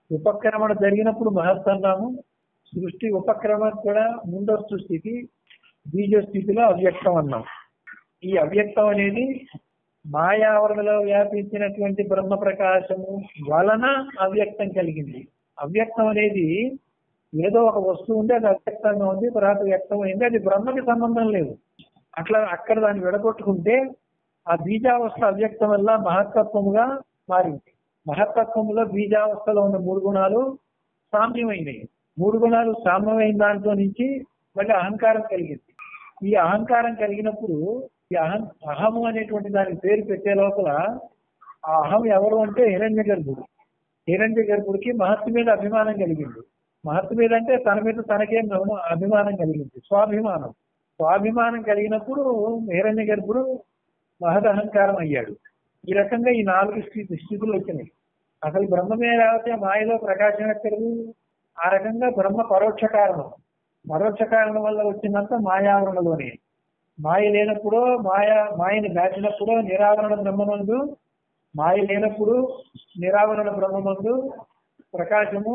ఉపక్రమణ జరిగినప్పుడు మహత్ అన్నాము సృష్టి ఉపక్రమణ కూడా ముందస్తు స్థితి బీజ స్థితిలో అవ్యక్తం అన్నాం ఈ అవ్యక్తం అనేది మాయావరణలో వ్యాపించినటువంటి బ్రహ్మ ప్రకాశము వలన అవ్యక్తం కలిగింది అవ్యక్తం అనేది ఏదో ఒక వస్తువు ఉంది అది అవ్యక్తంగా ఉంది తర్వాత వ్యక్తం అయింది అది బ్రహ్మకి సంబంధం లేదు అట్లా అక్కడ దాన్ని విడగొట్టుకుంటే ఆ బీజావస్థ అవ్యక్తం వల్ల మహత్తత్వముగా మారింది మహత్తత్వంలో బీజావస్థలో ఉన్న మూడు గుణాలు సామ్యమైనవి మూడు గుణాలు సామ్యమైన దాంట్లో నుంచి మళ్ళీ అహంకారం కలిగింది ఈ అహంకారం కలిగినప్పుడు ఈ అహం అహము అనేటువంటి దానికి పేరు పెట్టే లోపల ఆ అహం ఎవరు అంటే హిరణ్య గర్భుడు హిరణ్య గర్భుడికి మహత్తు మీద అభిమానం కలిగింది మహత్తు మీద అంటే తన మీద తనకేం అభిమా- అభిమానం కలిగింది స్వాభిమానం స్వాభిమానం కలిగినప్పుడు హిరణ్య గర్భుడు మహదహంకారం అయ్యాడు ఈ రకంగా ఈ నాలుగు స్థితి స్థితులు వచ్చినాయి అసలు బ్రహ్మమే లేకపోతే మాయలో ప్రకాశం ఎక్కడదు ఆ రకంగా బ్రహ్మ పరోక్ష కారణం పరోక్ష కారణం వల్ల వచ్చిందంతా మాయావరణలోనే మాయ లేనప్పుడు మాయ మాయని దాచినప్పుడు నిరావరణ బ్రహ్మమందు మాయ లేనప్పుడు నిరావరణ బ్రహ్మమందు ప్రకాశము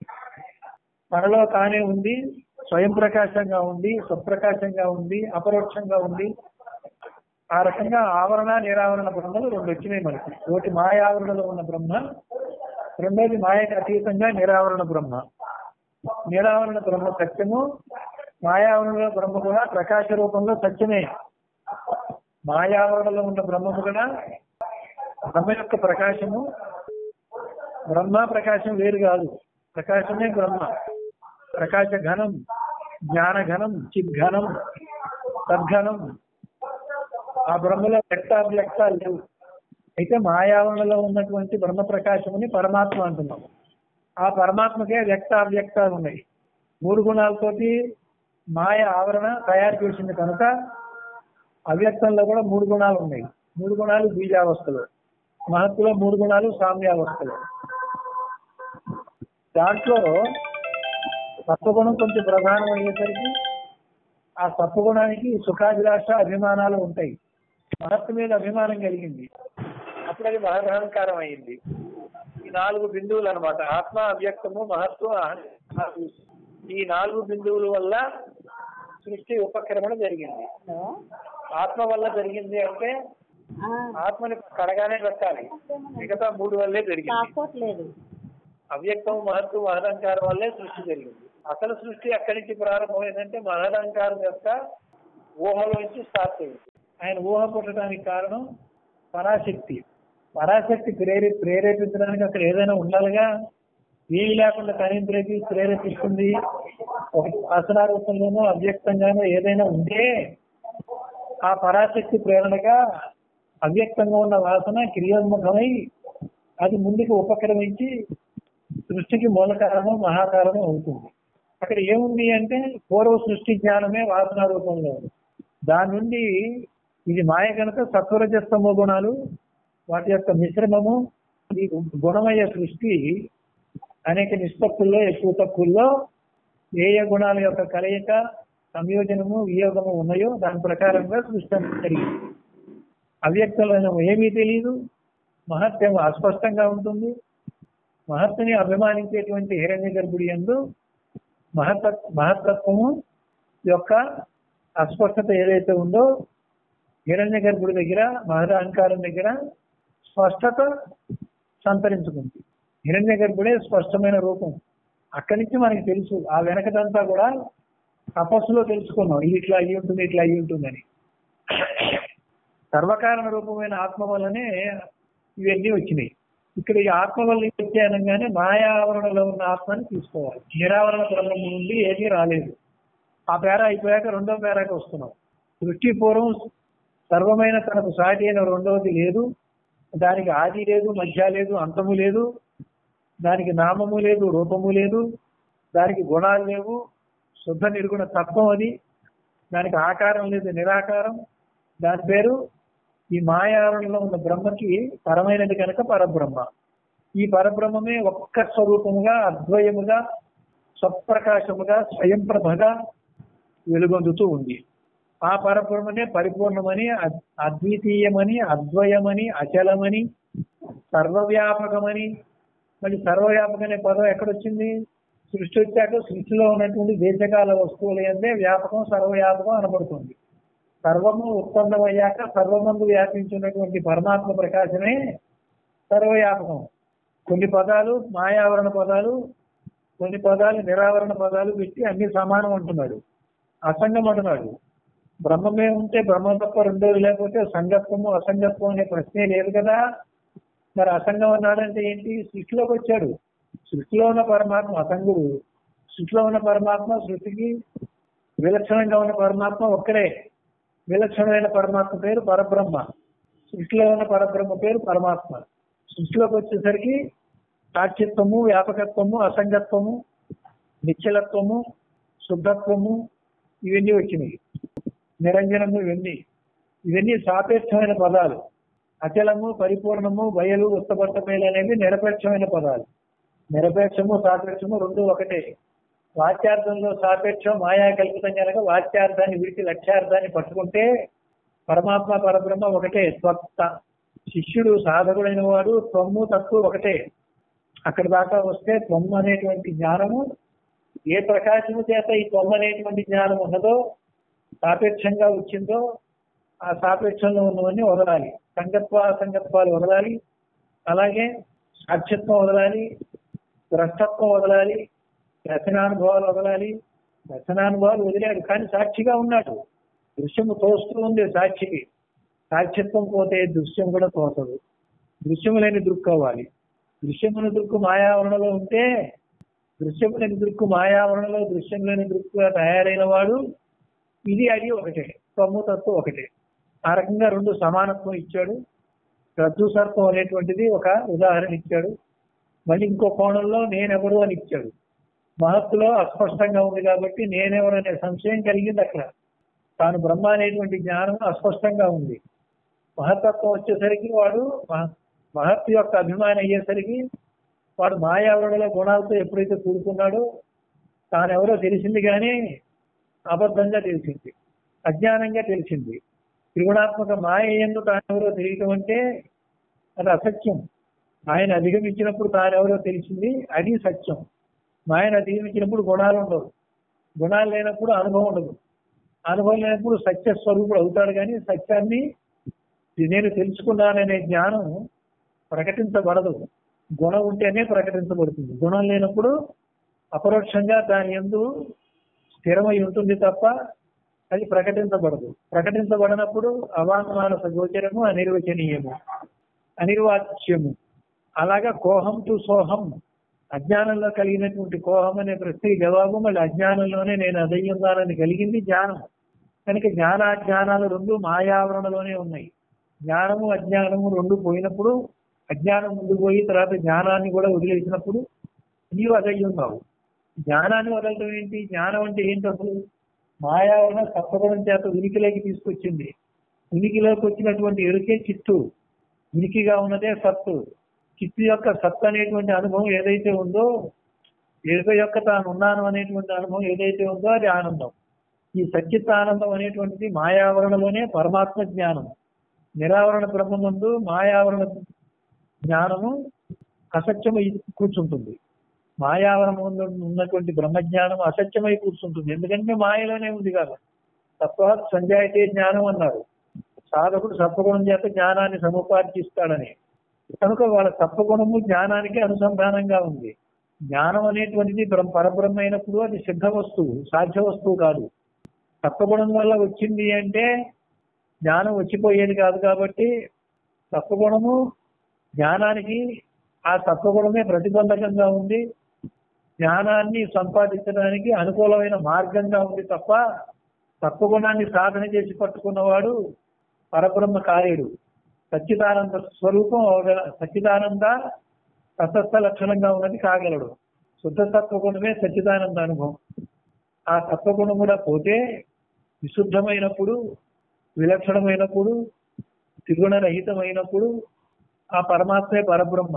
తనలో తానే ఉంది స్వయం ప్రకాశంగా ఉంది స్వప్రకాశంగా ఉంది అపరోక్షంగా ఉంది ఆ రకంగా ఆవరణ నిరావరణ బ్రహ్మలు రెండు వచ్చినాయి మనకి ఒకటి మాయావరణలో ఉన్న బ్రహ్మ రెండోది మాయకు అతీతంగా నిరావరణ బ్రహ్మ నిరావరణ బ్రహ్మ సత్యము మాయావరణలో బ్రహ్మ కూడా ప్రకాశ రూపంలో సత్యమే మాయావరణలో ఉన్న బ్రహ్మము కూడా బ్రహ్మ యొక్క ప్రకాశము బ్రహ్మ ప్రకాశం వేరు కాదు ప్రకాశమే బ్రహ్మ ప్రకాశ ఘనం జ్ఞాన ఘనం చిద్ఘనం సద్ఘనం ఆ బ్రహ్మలో వ్యక్తావ్యక్తాలు లేవు అయితే మాయావరణలో ఉన్నటువంటి బ్రహ్మ ప్రకాశముని పరమాత్మ అంటున్నాం ఆ పరమాత్మకే వ్యక్తావ్యక్తాలు ఉన్నాయి మూడు గుణాలతోటి మాయ ఆవరణ తయారు చేసింది కనుక అవ్యక్తంలో కూడా మూడు గుణాలు ఉన్నాయి మూడు గుణాలు బీజావస్థలు మహత్తులో మూడు గుణాలు సామ్యావస్థలు దాంట్లో సత్వగుణం కొంచెం ప్రధానం అయ్యేసరికి ఆ సత్వగుణానికి సుఖాభిలాష అభిమానాలు ఉంటాయి మహత్తు మీద అభిమానం కలిగింది అప్పుడు అది మహదహంకారం అయింది ఈ నాలుగు బిందువులు అన్నమాట ఆత్మ అవ్యక్తము మహత్వ అహంకారం. ఈ నాలుగు బిందువుల వల్ల సృష్టి ఉపక్రమణ జరిగింది హలో ఆత్మ వల్ల జరిగింది అంటే ఆ, ఆత్మని కడగానే పెట్టాలి మిగతా మూడు వల్లే జరిగింది కాకపోవట్లేదు అవ్యక్తం మహత్తు మహదహంకారం వల్లే సృష్టి జరిగింది అసలు సృష్టి ఎక్కడి నుంచి ప్రారంభమైందంటే మహదహంకారం యొక్క ఊహలోంచి స్టార్ట్ అయింది ఆయన ఊహ పుట్టడానికి కారణం పరాశక్తి పరాశక్తి ప్రేరే ప్రేరేపించడానికి అక్కడ ఏదైనా ఉండాలిగా ఏమి లేకుండా తనేం ప్రేరి ప్రేరేపిస్తుంది ఒక ఆసన రూపంలోనో అవ్యక్తంగానో ఏదైనా ఉంటే ఆ పరాశక్తి ప్రేరణగా అవ్యక్తంగా ఉన్న వాసన క్రియోన్ముఖమై అది ముందుకు ఉపక్రమించి సృష్టికి మూల కారణం మహాకారణం అవుతుంది అక్కడ ఏముంది అంటే పూర్వ సృష్టి జ్ఞానమే వాసన రూపంలో ఉంది దాని నుండి ఇది మాయ కనుక సత్వరజస్తమ గుణాలు వాటి యొక్క మిశ్రమము ఈ గుణమయ సృష్టి అనేక నిష్పత్తుల్లో ఎక్కువ తక్కువల్లో ఏ ఏ గుణాల యొక్క కలయిక సంయోజనము వియోగము ఉన్నాయో దాని ప్రకారంగా సృష్టి అంతా జరిగింది అవ్యక్తమైన ఏమీ తెలియదు మహత్యం అస్పష్టంగా ఉంటుంది మహత్తుని అభిమానించేటువంటి హిరణ్య గర్భుడి ఎందు మహత్వ మహత్తత్వము యొక్క అస్పష్టత ఏదైతే ఉందో హిరణ్య గర్భుడి దగ్గర మహద అహంకారం దగ్గర స్పష్టత సంతరించుకుంది హిరణ్య గర్భుడే స్పష్టమైన రూపం అక్కడి నుంచి మనకి తెలుసు ఆ వెనకదంతా కూడా తపస్సులో తెలుసుకున్నాం ఇది ఇట్లా అయ్యి ఉంటుంది ఇట్లా అయ్యి ఉంటుందని సర్వకారణ రూపమైన ఆత్మ వల్లనే ఇవన్నీ వచ్చినాయి ఇక్కడ ఈ ఆత్మ వల్ల వచ్చాయనగానే మాయావరణలో ఉన్న ఆత్మని తీసుకోవాలి నిరావరణ బ్రహ్మం నుండి ఏమీ రాలేదు ఆ పేర అయిపోయాక రెండో పేరాకి వస్తున్నాం సృష్టి పూర్వం సర్వమైన తనకు సాటి అయిన రెండవది లేదు దానికి ఆది లేదు మధ్య లేదు అంతము లేదు దానికి నామము లేదు రూపము లేదు దానికి గుణాలు లేవు శుద్ధ నిర్గుణ తత్వం అది దానికి ఆకారం లేదు నిరాకారం దాని పేరు ఈ మాయావరణలో ఉన్న బ్రహ్మకి పరమైనది కనుక పరబ్రహ్మ ఈ పరబ్రహ్మమే ఒక్క స్వరూపముగా అద్వయముగా స్వప్రకాశముగా స్వయం ప్రభగా వెలుగొందుతూ ఉంది ఆ పరబ్రహ్మనే పరిపూర్ణమని అద్- అద్వితీయమని అద్వయమని అచలమని సర్వవ్యాపకమని మళ్ళీ సర్వవ్యాపక అనే పదం ఎక్కడొచ్చింది సృష్టి వచ్చాక సృష్టిలో ఉన్నటువంటి దేశకాల వస్తువులు అందే వ్యాపకం సర్వవ్యాపకం అనబడుతుంది సర్వము ఉత్పన్నమయ్యాక సర్వమందు వ్యాపించినటువంటి పరమాత్మ ప్రకాశమే సర్వవ్యాపకం కొన్ని పదాలు మాయావరణ పదాలు కొన్ని పదాలు నిరావరణ పదాలు పెట్టి అన్ని సమానం అంటున్నాడు అసంగం అంటున్నాడు బ్రహ్మమే ఉంటే బ్రహ్మ తప్ప రెండోది లేకపోతే సంగత్వము అసంగత్వం అనే ప్రశ్నే లేదు కదా మరి అసంగం అన్నాడంటే ఏంటి సృష్టిలోకి వచ్చాడు సృష్టిలో ఉన్న పరమాత్మ అసంగుడు సృష్టిలో ఉన్న పరమాత్మ సృష్టికి విలక్షణంగా ఉన్న పరమాత్మ ఒక్కడే విలక్షణమైన పరమాత్మ పేరు పరబ్రహ్మ సృష్టిలో ఉన్న పరబ్రహ్మ పేరు పరమాత్మ సృష్టిలోకి వచ్చేసరికి సాక్షిత్వము వ్యాపకత్వము అసంగత్వము నిశ్చలత్వము శుద్ధత్వము ఇవన్నీ వచ్చినాయి నిరంజనము ఇవన్నీ ఇవన్నీ సాపేక్షమైన పదాలు అచలము పరిపూర్ణము బయలు ఉత్తపట్టమేలు అనేవి నిరపేక్షమైన పదాలు నిరపేక్షము సాపేక్షము రెండు ఒకటే వాచ్యార్థంలో సాపేక్షం మాయా కల్పితం కనుక వాచ్యార్థాన్ని విడిచి లక్ష్యార్థాన్ని పట్టుకుంటే పరమాత్మ పరబ్రహ్మ ఒకటే త్వత్త శిష్యుడు సాధకుడైన వాడు త్వమ్ము తక్కువ ఒకటే అక్కడ దాకా వస్తే త్వమ్ము అనేటువంటి జ్ఞానము ఏ ప్రకాశము చేత ఈ త్వమ్ము అనేటువంటి జ్ఞానం ఉన్నదో సాపేక్షంగా వచ్చిందో ఆ సాపేక్షంలో ఉన్నవన్నీ వదలాలి సంగత్వ అసంగత్వాలు వదలాలి అలాగే సాక్ష్యత్వం వదలాలి ద్రష్టత్వం వదలాలి దర్శనానుభవాలు వదలాలి దర్శనానుభవాలు వదిలాడు కానీ సాక్షిగా ఉన్నాడు దృశ్యము తోస్తూ ఉంది సాక్షికి సాక్ష్యత్వం పోతే దృశ్యం కూడా తోసదు దృశ్యము లేని దృక్కు అవ్వాలి దృశ్యముని దృక్కు మాయావరణలో ఉంటే దృశ్యము లేని దృక్కు మాయావరణలో దృశ్యం లేని దృక్కుగా తయారైన వాడు ఇది అది ఒకటే తమ్ము తత్వం ఒకటే ఆ రకంగా రెండు సమానత్వం ఇచ్చాడు రజ్జు సర్పం అనేటువంటిది ఒక ఉదాహరణ ఇచ్చాడు మళ్ళీ ఇంకో కోణంలో నేనెవరు అని ఇచ్చాడు మహత్తులో అస్పష్టంగా ఉంది కాబట్టి నేనెవరు అనే సంశయం కలిగింది అక్కడ తాను బ్రహ్మ అనేటువంటి జ్ఞానం అస్పష్టంగా ఉంది మహత్తత్వం వచ్చేసరికి వాడు మహ- మహత్తు యొక్క అభిమాని అయ్యేసరికి వాడు మాయావరణలో గుణాలతో ఎప్పుడైతే కూడుకున్నాడో తానెవరో తెలిసింది కానీ అబద్ధంగా తెలిసింది అజ్ఞానంగా తెలిసింది త్రిగుణాత్మక మాయ ఎందు తానెవరో తెలియటం అంటే అది అసత్యం ఆయన అధిగమించినప్పుడు తానెవరో తెలిసింది అది సత్యం మాయను అధిగమించినప్పుడు గుణాలు ఉండవు గుణాలు లేనప్పుడు అనుభవం ఉండదు అనుభవం లేనప్పుడు సత్య స్వరూపుడు అవుతాడు కానీ సత్యాన్ని నేను తెలుసుకున్నాననే జ్ఞానం ప్రకటించబడదు గుణం ఉంటేనే ప్రకటించబడుతుంది గుణం లేనప్పుడు అపరోక్షంగా దాని ఎందు స్థిరమై ఉంటుంది తప్ప అది ప్రకటించబడదు ప్రకటించబడినప్పుడు అవాంగమానస గోచరము అనిర్వచనీయము అనిర్వాచ్యము అలాగా కోహం టు సోహం అజ్ఞానంలో కలిగినటువంటి కోహం అనే ప్రశ్నకి జవాబు మళ్ళీ అజ్ఞానంలోనే నేను అదయ్యున్నానని కలిగింది జ్ఞానం కనుక జ్ఞానాజ్ఞానాలు రెండు మాయావరణలోనే ఉన్నాయి జ్ఞానము అజ్ఞానము రెండు పోయినప్పుడు అజ్ఞానం ముందు పోయి తర్వాత జ్ఞానాన్ని కూడా వదిలేసినప్పుడు నీవు అదయ్యి ఉన్నావు జ్ఞానాన్ని వదలటం ఏంటి జ్ఞానం అంటే ఏంటి అసలు మాయావరణ సత్వగుణం చేత ఉనికిలోకి తీసుకొచ్చింది ఉనికిలోకి వచ్చినటువంటి ఎరుకే చిత్తు ఉనికిగా ఉన్నదే సత్తు చిత్తు యొక్క సత్తు అనేటువంటి అనుభవం ఏదైతే ఉందో ఎరుక యొక్క తాను ఉన్నాను అనేటువంటి అనుభవం ఏదైతే ఉందో అది ఆనందం ఈ సచ్చిత్ ఆనందం అనేటువంటిది మాయావరణలోనే పరమాత్మ జ్ఞానం నిరావరణ బ్రహ్మమందు మాయావరణ జ్ఞానము అసత్యమై కూర్చుంటుంది మాయావరణం ఉన్నటువంటి బ్రహ్మజ్ఞానం అసత్యమై కూర్చుంటుంది ఎందుకంటే మాయలోనే ఉంది కదా తత్వ సంజాయితే జ్ఞానం అన్నారు సాధకుడు సత్వగుణం చేత జ్ఞానాన్ని సముపార్జిస్తాడని కనుక వాళ్ళ సత్వగుణము జ్ఞానానికి అనుసంధానంగా ఉంది జ్ఞానం అనేటువంటిది బ్రహ్మ పరబ్రహ్మ అయినప్పుడు అది సిద్ధ వస్తువు సాధ్య వస్తువు కాదు సత్వగుణం వల్ల వచ్చింది అంటే జ్ఞానం వచ్చిపోయేది కాదు కాబట్టి సత్వగుణము జ్ఞానానికి ఆ సత్వగుణమే ప్రతిబంధకంగా ఉంది జ్ఞానాన్ని సంపాదించడానికి అనుకూలమైన మార్గంగా ఉంది తప్ప సత్వగుణాన్ని సాధన చేసి పట్టుకున్నవాడు పరబ్రహ్మ కార్యుడు సచ్చిదానంద స్వరూపం అవగల సచ్చిదానంద తటస్థ లక్షణంగా ఉన్నది కాగలడు శుద్ధ సత్వగుణమే సచ్చిదానంద అనుభవం ఆ సత్వగుణం కూడా పోతే విశుద్ధమైనప్పుడు విలక్షణమైనప్పుడు త్రిగుణరహితమైనప్పుడు ఆ పరమాత్మే పరబ్రహ్మ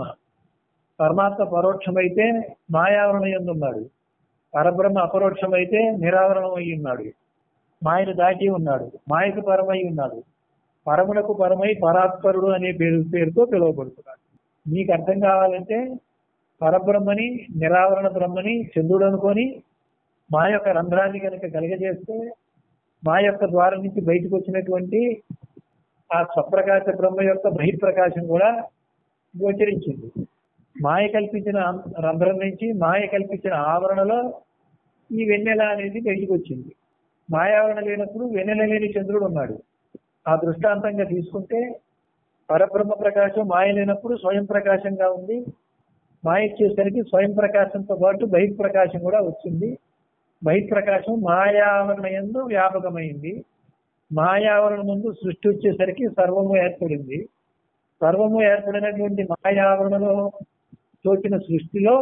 పరమాత్మ పరోక్షమైతే మాయావరణ ఉన్నాడు పరబ్రహ్మ అపరోక్షమైతే నిరావరణం అయి ఉన్నాడు మాయను దాటి ఉన్నాడు మాయకు పరమై ఉన్నాడు పరమునకు పరమై పరాత్పరుడు అనే పేరు పేరుతో పిలువబడుతున్నాడు మీకు అర్థం కావాలంటే పరబ్రహ్మని నిరావరణ బ్రహ్మని చంద్రుడు అనుకొని మా యొక్క రంధ్రాన్ని కనుక కలిగజేస్తే మా యొక్క ద్వారం నుంచి బయటకు వచ్చినటువంటి ఆ స్వప్రకాశ బ్రహ్మ యొక్క బహిర్ప్రకాశం కూడా గోచరించింది మాయ కల్పించిన రంధ్రం నుంచి మాయ కల్పించిన ఆవరణలో ఈ వెన్నెల అనేది బయటకు వచ్చింది మాయావరణ లేనప్పుడు వెన్నెల లేని చంద్రుడు ఉన్నాడు ఆ దృష్టాంతంగా తీసుకుంటే పరబ్రహ్మ ప్రకాశం మాయ లేనప్పుడు స్వయం ప్రకాశంగా ఉంది మాయ ఇచ్చేసరికి స్వయం ప్రకాశంతో పాటు బహిర్ప్రకాశం కూడా వచ్చింది బహిర్ప్రకాశం మాయావరణ ఎందు వ్యాపకమైంది మాయావరణ ముందు సృష్టి వచ్చేసరికి సర్వము ఏర్పడింది సర్వము ఏర్పడినటువంటి మాయావరణలో తోచిన సృష్టిలో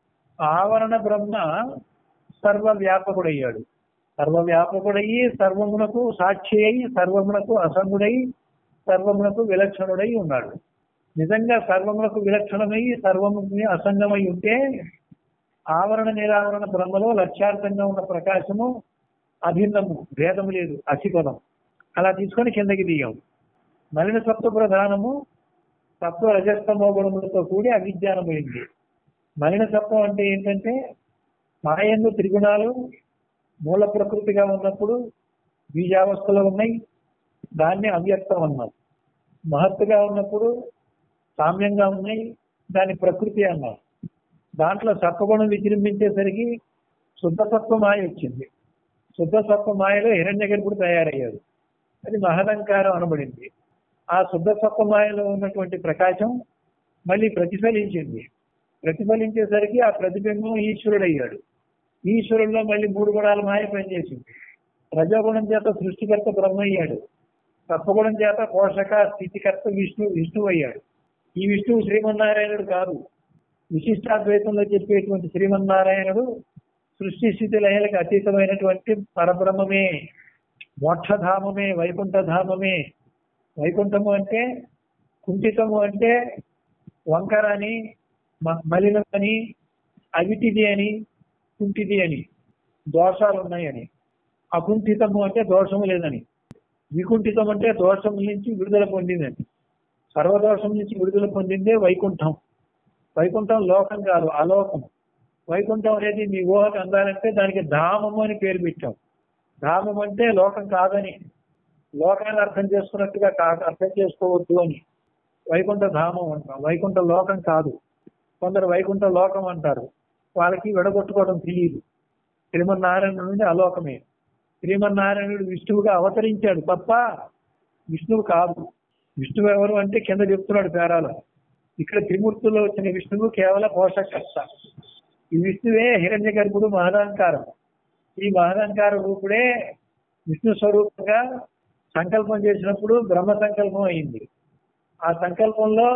ఆవరణ బ్రహ్మ సర్వవ్యాపకుడయ్యాడు సర్వవ్యాపకుడయ్యి సర్వమునకు సాక్షి అయి సర్వమునకు అసంగుడై సర్వమునకు విలక్షణుడై ఉన్నాడు నిజంగా సర్వమునకు విలక్షణమై సర్వముని అసంగమై ఉంటే ఆవరణ నిరావరణ బ్రహ్మలో లక్ష్యార్థంగా ఉన్న ప్రకాశము అభిన్నము భేదము లేదు అసిపదం అలా తీసుకొని కిందకి దిగాం మలిన సత్వ ప్రధానము సత్వ రజస్తమో గుణములతో కూడి అవిజ్ఞానమైంది మలిన సత్వం అంటే ఏంటంటే మాయందు త్రిగుణాలు మూల ప్రకృతిగా ఉన్నప్పుడు బీజావస్థలో ఉన్నాయి దాన్ని అవ్యక్తం అన్నాం మహత్తుగా ఉన్నప్పుడు సామ్యంగా ఉన్నాయి దాని ప్రకృతి అన్నాం దాంట్లో సత్వగుణం విజృంభించేసరికి శుద్ధ సత్వ మాయ వచ్చింది శుద్ధ సత్వ మాయలో హిరణ్య గర్భుడు తయారయ్యాడు అది మహదంకారం అనబడింది ఆ శుద్ధ సత్వ మాయలో ఉన్నటువంటి ప్రకాశం మళ్ళీ ప్రతిఫలించింది ప్రతిఫలించేసరికి ఆ ప్రతిబింబం ఈశ్వరుడయ్యాడు ఈశ్వరుల్లో మళ్ళీ మూడు గుణాల మాయ పనిచేసింది రజోగుణం చేత సృష్టికర్త బ్రహ్మ అయ్యాడు సత్వగుణం చేత పోషక స్థితికర్త విష్ణు విష్ణువు అయ్యాడు ఈ విష్ణువు శ్రీమన్నారాయణుడు కాదు విశిష్టాద్వైతంలో చెప్పేటువంటి శ్రీమన్నారాయణుడు సృష్టి స్థితి లయలకు అతీతమైనటువంటి పరబ్రహ్మమే మోక్షధామమే వైకుంఠధామమే వైకుంఠము అంటే కుంఠితము అంటే వంకర అని మ- మలినం అని అవిటిది అని కుంటిది అని దోషాలు ఉన్నాయని అకుంఠితము అంటే దోషము లేదని వికుంఠితం అంటే దోషం నుంచి విడుదల పొందిందని సర్వదోషం నుంచి విడుదల పొందిందే వైకుంఠం వైకుంఠం లోకం కాదు అలోకం వైకుంఠం అనేది మీ ఊహకు అందాలంటే దానికి ధామము అని పేరు పెట్టాం ధామం అంటే లోకం కాదని లోకాన్ని అర్థం చేసుకున్నట్టుగా కాదు అర్థం చేసుకోవద్దు అని వైకుంఠ ధామం అంటాం వైకుంఠ లోకం కాదు కొందరు వైకుంఠ లోకం అంటారు వాళ్ళకి విడగొట్టుకోవడం తెలియదు శ్రీమన్నారాయణ నుండి అలోకమే శ్రీమన్నారాయణుడు విష్ణువుగా అవతరించాడు తప్ప విష్ణువు కాదు విష్ణువు ఎవరు అంటే కింద చెప్తున్నాడు పేరాల ఇక్కడ త్రిమూర్తుల్లో వచ్చిన విష్ణువు కేవలం పోషకర్త ఈ విష్ణువే హిరణ్య గర్భుడు మహదాంకారం ఈ మహదాంకార రూపుడే విష్ణు స్వరూపంగా సంకల్పం చేసినప్పుడు బ్రహ్మ సంకల్పం అయింది ఆ సంకల్పంలో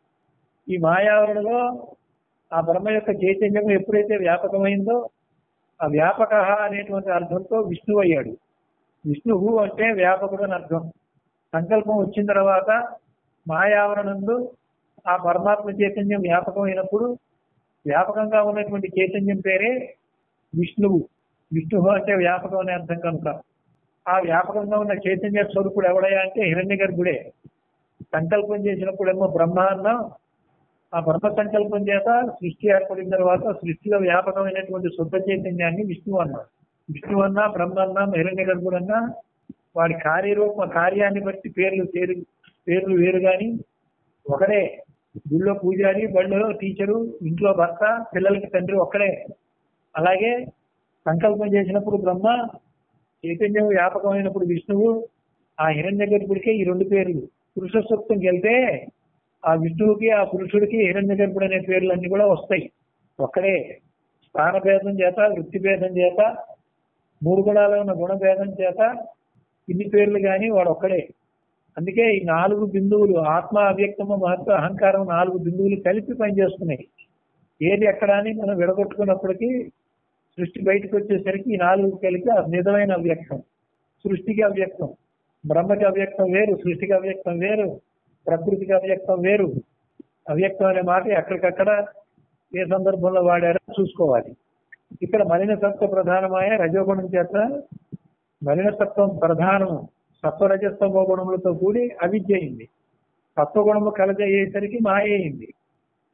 ఈ మాయావరణలో ఆ బ్రహ్మ యొక్క చైతన్యం ఎప్పుడైతే వ్యాపకమైందో ఆ వ్యాపక అనేటువంటి అర్థంతో విష్ణువు అయ్యాడు విష్ణువు అంటే వ్యాపకుడు అని అర్థం సంకల్పం వచ్చిన తర్వాత మాయావరణందు ఆ పరమాత్మ చైతన్యం వ్యాపకమైనప్పుడు వ్యాపకంగా ఉన్నటువంటి చైతన్యం పేరే విష్ణువు విష్ణువు అంటే వ్యాపకం అనే అర్థం కనుక ఆ వ్యాపకంగా ఉన్న చైతన్య స్వరూపుడు ఎవడయ్యా అంటే హిరణ్య గర్భుడే సంకల్పం చేసినప్పుడేమో బ్రహ్మ అన్నాం ఆ బ్రహ్మ సంకల్పం చేత సృష్టి ఏర్పడిన తర్వాత సృష్టిలో వ్యాపకమైనటువంటి శుద్ధ చైతన్యాన్ని విష్ణువు అన్నాడు విష్ణువు అన్నా బ్రహ్మ అన్నా హిరణ్య గర్భుడు అన్నా వాడి కార్యరూప కార్యాన్ని బట్టి పేర్లు పేరు పేర్లు వేరు కానీ ఒకడే గుళ్ళో పూజారి బళ్ళో టీచరు ఇంట్లో భర్త పిల్లలకి తండ్రి ఒక్కడే అలాగే సంకల్పం చేసినప్పుడు బ్రహ్మ చైతన్యం వ్యాపకమైనప్పుడు విష్ణువు ఆ హిరణ్య గర్భుడికే ఈ రెండు పేర్లు పురుష సూక్తం వెళ్తే ఆ విష్ణువుకి ఆ పురుషుడికి హిరణ్య గర్భుడు అనే పేర్లన్నీ కూడా వస్తాయి ఒక్కడే స్థానభేదం చేత వృత్తి భేదం చేత మూడు గుణాలు ఉన్న గుణభేదం చేత ఇన్ని పేర్లు కానీ వాడు ఒక్కడే అందుకే ఈ నాలుగు బిందువులు ఆత్మ అవ్యక్తము మహత్వ అహంకారం నాలుగు బిందువులు కలిపి పనిచేస్తున్నాయి ఏది ఎక్కడ అని మనం విడగొట్టుకున్నప్పటికీ సృష్టి బయటకు వచ్చేసరికి ఈ నాలుగు కలిపి ఆ నిజమైన అవ్యక్తం సృష్టికి అవ్యక్తం బ్రహ్మకి అవ్యక్తం వేరు సృష్టికి అవ్యక్తం వేరు ప్రకృతికి అవ్యక్తం వేరు అవ్యక్తం అనే మాట ఎక్కడికక్కడ ఏ సందర్భంలో వాడారో చూసుకోవాలి ఇక్కడ మలిన సత్వ ప్రధానమైన రజోగుణం చేత మలిన సత్వం ప్రధానము సత్వరజస్తమో గుణములతో కూడి అవిద్య అయింది సత్వగుణము కలజ అయ్యేసరికి మాయ అయింది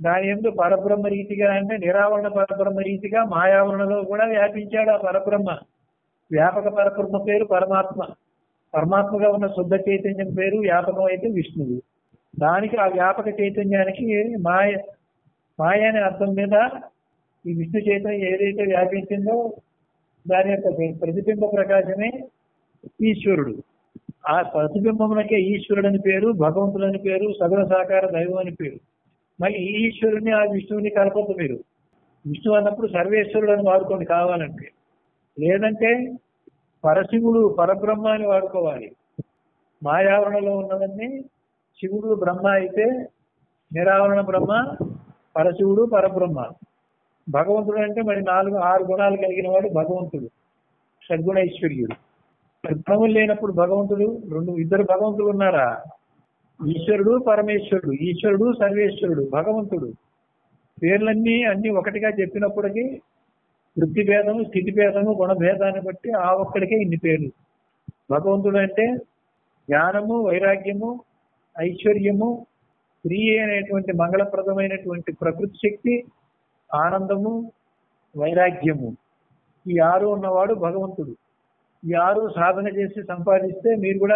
దాని ఎందు పరబ్రహ్మ రీతిగా అంటే నిరావరణ పరబ్రహ్మ రీతిగా మాయావరణలో కూడా వ్యాపించాడు ఆ పరబ్రహ్మ వ్యాపక పరబ్రహ్మ పేరు పరమాత్మ పరమాత్మగా ఉన్న శుద్ధ చైతన్యం పేరు వ్యాపకం అయితే విష్ణువు దానికి ఆ వ్యాపక చైతన్యానికి మాయ మాయ అనే అర్థం మీద ఈ విష్ణు చైతన్యం ఏదైతే వ్యాపించిందో దాని యొక్క ప్రతిబింబ ప్రకాశమే ఈశ్వరుడు ఆ ప్రతిబింబమునకే ఈశ్వరుడు అని పేరు భగవంతుడు అని పేరు సగుణ సాకార దైవం అని పేరు మరి ఈ ఈశ్వరుని ఆ విష్ణువుని కలపొద్దు మీరు విష్ణు అన్నప్పుడు సర్వేశ్వరుడు అని వాడుకోండి కావాలంటే లేదంటే పరశివుడు పరబ్రహ్మ అని వాడుకోవాలి మాయావరణలో ఉన్నవన్నీ శివుడు బ్రహ్మ అయితే నిరావరణ బ్రహ్మ పరశివుడు పరబ్రహ్మ భగవంతుడు అంటే మరి నాలుగు ఆరు గుణాలు కలిగిన వాడు భగవంతుడు షడ్గుణ ఐశ్వర్యుడు మరి గుణములు లేనప్పుడు భగవంతుడు రెండు ఇద్దరు భగవంతుడు ఉన్నారా ఈశ్వరుడు పరమేశ్వరుడు ఈశ్వరుడు సర్వేశ్వరుడు భగవంతుడు పేర్లన్నీ అన్ని ఒకటిగా చెప్పినప్పటికీ వృత్తి భేదము స్థితి భేదము గుణభేదాన్ని బట్టి ఆ ఒక్కడికే ఇన్ని పేర్లు భగవంతుడు అంటే జ్ఞానము వైరాగ్యము ఐశ్వర్యము స్త్రీ అనేటువంటి మంగళప్రదమైనటువంటి ప్రకృతి శక్తి ఆనందము వైరాగ్యము ఈ ఆరు ఉన్నవాడు భగవంతుడు ఈ ఆరు సాధన చేసి సంపాదిస్తే మీరు కూడా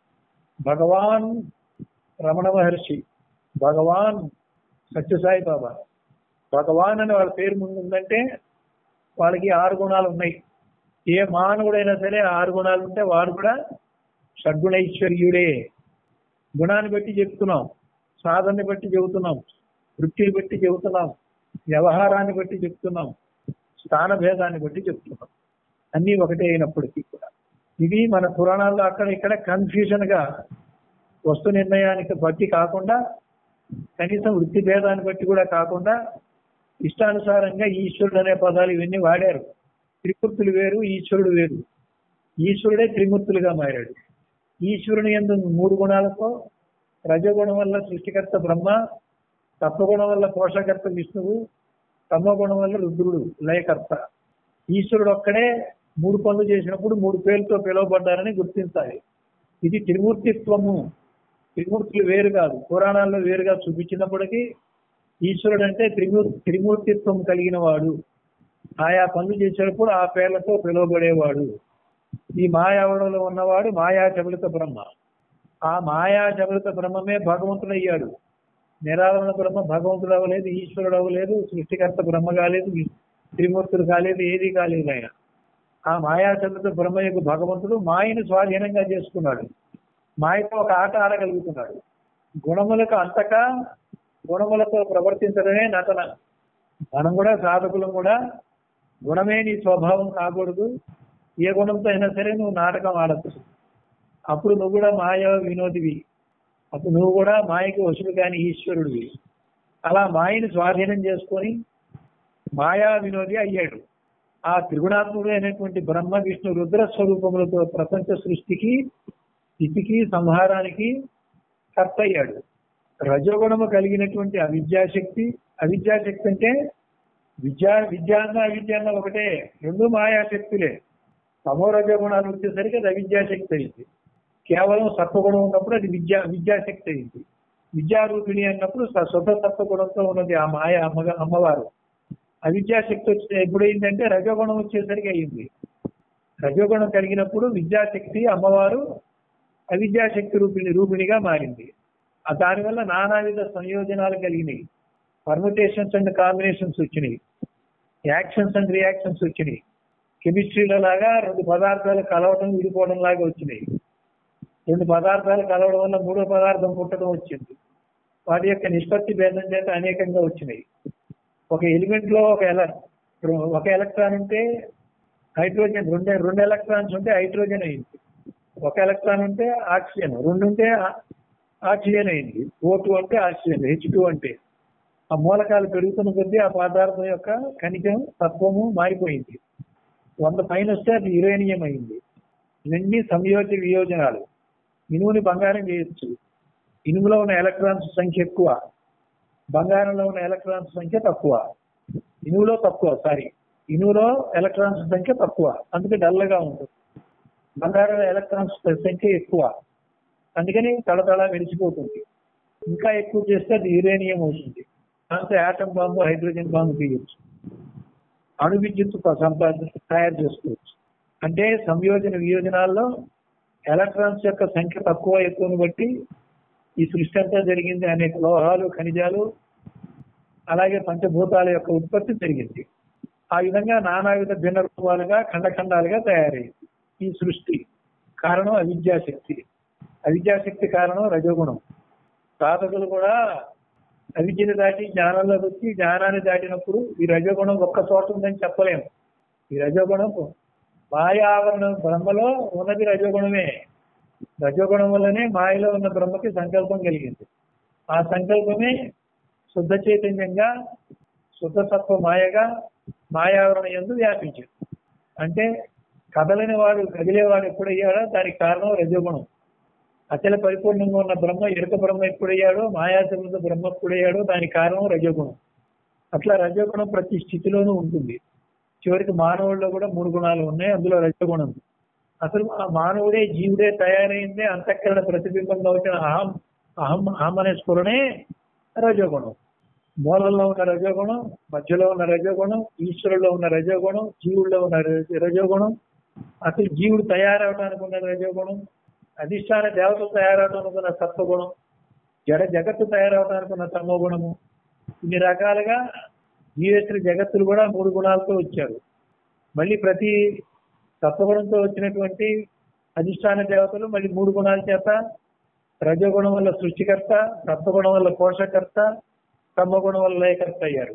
భగవాన్ రమణ మహర్షి భగవాన్ సత్యసాయి బాబా భగవాన్ అని వాళ్ళ పేరు ముందు ఉందంటే వాళ్ళకి ఆరు గుణాలు ఉన్నాయి ఏ మానవుడైనా సరే ఆరు గుణాలు ఉంటే వాడు కూడా షడ్గుణైశ్వర్యుడే గుణాన్ని బట్టి చెప్తున్నాం సాధనని బట్టి చెబుతున్నాం వృత్తిని బట్టి చెబుతున్నాం వ్యవహారాన్ని బట్టి చెప్తున్నాం స్థాన భేదాన్ని బట్టి చెప్తున్నాం అన్నీ ఒకటే అయినప్పటికీ కూడా ఇది మన పురాణాల్లో అక్కడ ఇక్కడ కన్ఫ్యూజన్ గా వస్తు నిర్ణయానికి బట్టి కాకుండా కనీసం వృత్తి భేదాన్ని బట్టి కూడా కాకుండా ఇష్టానుసారంగా ఈశ్వరుడు అనే పదాలు ఇవన్నీ వాడారు త్రిమూర్తులు వేరు ఈశ్వరుడు వేరు ఈశ్వరుడే త్రిమూర్తులుగా మారాడు ఈశ్వరుని ఎందు మూడు గుణాలతో రజగుణం వల్ల సృష్టికర్త బ్రహ్మ తత్వగుణం వల్ల పోషకర్త విష్ణువు తమగుణం వల్ల రుద్రుడు లయకర్త ఈశ్వరుడు ఒక్కడే మూడు పనులు చేసినప్పుడు మూడు పేర్లతో పిలువబడ్డారని గుర్తించాలి ఇది త్రిమూర్తిత్వము త్రిమూర్తులు వేరు కాదు పురాణాల్లో వేరుగా చూపించినప్పటికీ ఈశ్వరుడు అంటే త్రిమూ త్రిమూర్తిత్వం కలిగిన వాడు ఆయా పనులు చేసేటప్పుడు ఆ పేర్లతో పిలువబడేవాడు ఈ మాయావడంలో ఉన్నవాడు మాయా చబలిత బ్రహ్మ ఆ మాయా చబలిత బ్రహ్మమే భగవంతుడయ్యాడు నిరావరణ బ్రహ్మ భగవంతుడు అవ్వలేదు ఈశ్వరుడు అవ్వలేదు సృష్టికర్త బ్రహ్మ కాలేదు త్రిమూర్తులు కాలేదు ఏది కాలేదు ఆయన ఆ మాయా చబలిత బ్రహ్మ యొక్క భగవంతుడు మాయను స్వాధీనంగా చేసుకున్నాడు మాయతో ఒక ఆట ఆడగలుగుతున్నాడు గుణములకు అంతకా గుణములతో ప్రవర్తించడమే నటన మనం కూడా సాధకులం కూడా గుణమే నీ స్వభావం కాకూడదు ఏ గుణంతో అయినా సరే నువ్వు నాటకం ఆడచ్చు అప్పుడు నువ్వు కూడా మాయ వినోదివి అప్పుడు నువ్వు కూడా మాయకి వశుడు కాని ఈశ్వరుడివి అలా మాయని స్వాధీనం చేసుకొని మాయా వినోది అయ్యాడు ఆ త్రిగుణాత్ముడు అయినటువంటి బ్రహ్మ విష్ణు రుద్ర స్వరూపములతో ప్రపంచ సృష్టికి స్థితికి సంహారానికి కర్త అయ్యాడు రజోగుణము కలిగినటువంటి అవిద్యాశక్తి అవిద్యాశక్తి అంటే విద్యా విద్యాన్న అవిద్యాన్న ఒకటే రెండు మాయాశక్తులే తమో రజోగుణాలు వచ్చేసరికి అది అవిద్యాశక్తి అయింది కేవలం సత్వగుణం ఉన్నప్పుడు అది విద్యా విద్యాశక్తి అయింది విద్యారూపిణి అన్నప్పుడు స- శుద్ధ సత్వగుణంతో ఉన్నది ఆ మాయ అమ్మగా అమ్మవారు అవిద్యాశక్తి వచ్చి ఎప్పుడైందంటే రజోగుణం వచ్చేసరికి అయింది రజోగుణం కలిగినప్పుడు విద్యాశక్తి అమ్మవారు అవిద్యాశక్తి రూపిణి రూపిణిగా మారింది ఆ దానివల్ల నానావిధ సంయోజనాలు కలిగినాయి పర్ముటేషన్స్ అండ్ కాంబినేషన్స్ వచ్చినాయి యాక్షన్స్ అండ్ రియాక్షన్స్ వచ్చినాయి కెమిస్ట్రీలో లాగా రెండు పదార్థాలు కలవడం విడిపోవడం లాగా వచ్చినాయి రెండు పదార్థాలు కలవడం వల్ల మూడో పదార్థం పుట్టడం వచ్చింది వాటి యొక్క నిష్పత్తి భేదం చేత అనేకంగా వచ్చినాయి ఒక ఎలిమెంట్ లో ఒక ఎల ఒక ఎలక్ట్రాన్ ఉంటే హైడ్రోజన్ రెండు రెండు ఎలక్ట్రాన్స్ ఉంటే హైడ్రోజన్ అయింది ఒక ఎలక్ట్రాన్ ఉంటే ఆక్సిజన్ రెండు ఉంటే ఆ- ఆక్సిజన్ అయింది ఓ టూ అంటే ఆక్సిజన్ హెచ్ టూ అంటే ఆ మూలకాలు పెరుగుతున్న కొద్దీ ఆ పదార్థం యొక్క ఖనిజం తత్వము మారిపోయింది వంద పైన వస్తే అది యురేనియం అయింది ఇవన్నీ సంయోజ వియోజనాలు ఇనుముని బంగారం చేయొచ్చు ఇనుములో ఉన్న ఎలక్ట్రాన్స్ సంఖ్య ఎక్కువ బంగారంలో ఉన్న ఎలక్ట్రాన్స్ సంఖ్య తక్కువ ఇనువులో తక్కువ సారీ ఇనువులో ఎలక్ట్రాన్స్ సంఖ్య తక్కువ అందుకే డల్గా ఉంటుంది బంగారంలో ఎలక్ట్రాన్స్ సంఖ్య ఎక్కువ అందుకని తళతళ మెరిసిపోతుంది ఇంకా ఎక్కువ చేస్తే అది యురేనియం అవుతుంది దాంతో యాటం బాంబు హైడ్రోజన్ బాంబు తీయచ్చు అణు విద్యుత్ సంపాద తయారు చేసుకోవచ్చు అంటే సంయోజన వియోజనాల్లో ఎలక్ట్రాన్స్ యొక్క సంఖ్య తక్కువ ఎక్కువను బట్టి ఈ సృష్టి అంతా జరిగింది అనేక లోహాలు ఖనిజాలు అలాగే పంచభూతాల యొక్క ఉత్పత్తి జరిగింది ఆ విధంగా నానావిధ భిన్న రూపాలుగా ఖండఖండాలుగా తయారైంది ఈ సృష్టి కారణం అవిద్యాశక్తి అవిద్యాశక్తి కారణం రజోగుణం సాధకులు కూడా అవిద్యను దాటి జ్ఞానంలోకి వచ్చి జ్ఞానాన్ని దాటినప్పుడు ఈ రజోగుణం ఒక్క చోట ఉందని చెప్పలేము ఈ రజోగుణం మాయావరణ బ్రహ్మలో ఉన్నది రజోగుణమే రజోగుణం వల్లనే మాయలో ఉన్న బ్రహ్మకి సంకల్పం కలిగింది ఆ సంకల్పమే శుద్ధ చైతన్యంగా శుద్ధ సత్వ మాయగా మాయావరణ ఎందు వ్యాపించింది అంటే కదలని వాడు కదిలేవాడు ఎప్పుడయ్యాడో దానికి కారణం రజోగుణం అచల పరిపూర్ణంగా ఉన్న బ్రహ్మ ఎరుక బ్రహ్మ ఎప్పుడయ్యాడో మాయాశబ్ద బ్రహ్మ ఎప్పుడయ్యాడో దానికి కారణం రజోగుణం అట్లా రజోగుణం ప్రతి స్థితిలోనూ ఉంటుంది చివరికి మానవుల్లో కూడా మూడు గుణాలు ఉన్నాయి అందులో రజోగుణం అసలు ఆ మానవుడే జీవుడే తయారైందే అంతఃకరణ ప్రతిబింబంగా వచ్చిన అహం అహం అహం అనే స్ఫురణే రజోగుణం మూలంలో ఉన్న రజోగుణం మధ్యలో ఉన్న రజోగుణం ఈశ్వరులో ఉన్న రజోగుణం జీవుల్లో ఉన్న రజ- రజోగుణం అసలు జీవుడు తయారవడానికి ఉన్న రజోగుణం అధిష్టాన దేవతలు తయారవడానికి ఉన్న సత్వగుణం జడ జగత్తు తయారవడానికి ఉన్న తమో గుణము ఇన్ని రకాలుగా జీవేశ్వర జగత్తులు కూడా మూడు గుణాలతో వచ్చారు మళ్ళీ ప్రతి సత్వగుణంతో వచ్చినటువంటి అధిష్టాన దేవతలు మళ్ళీ మూడు గుణాల చేత రజోగుణం వల్ల సృష్టికర్త సత్వగుణం వల్ల పోషకర్త తమగుణం వల్ల లయకర్త అయ్యారు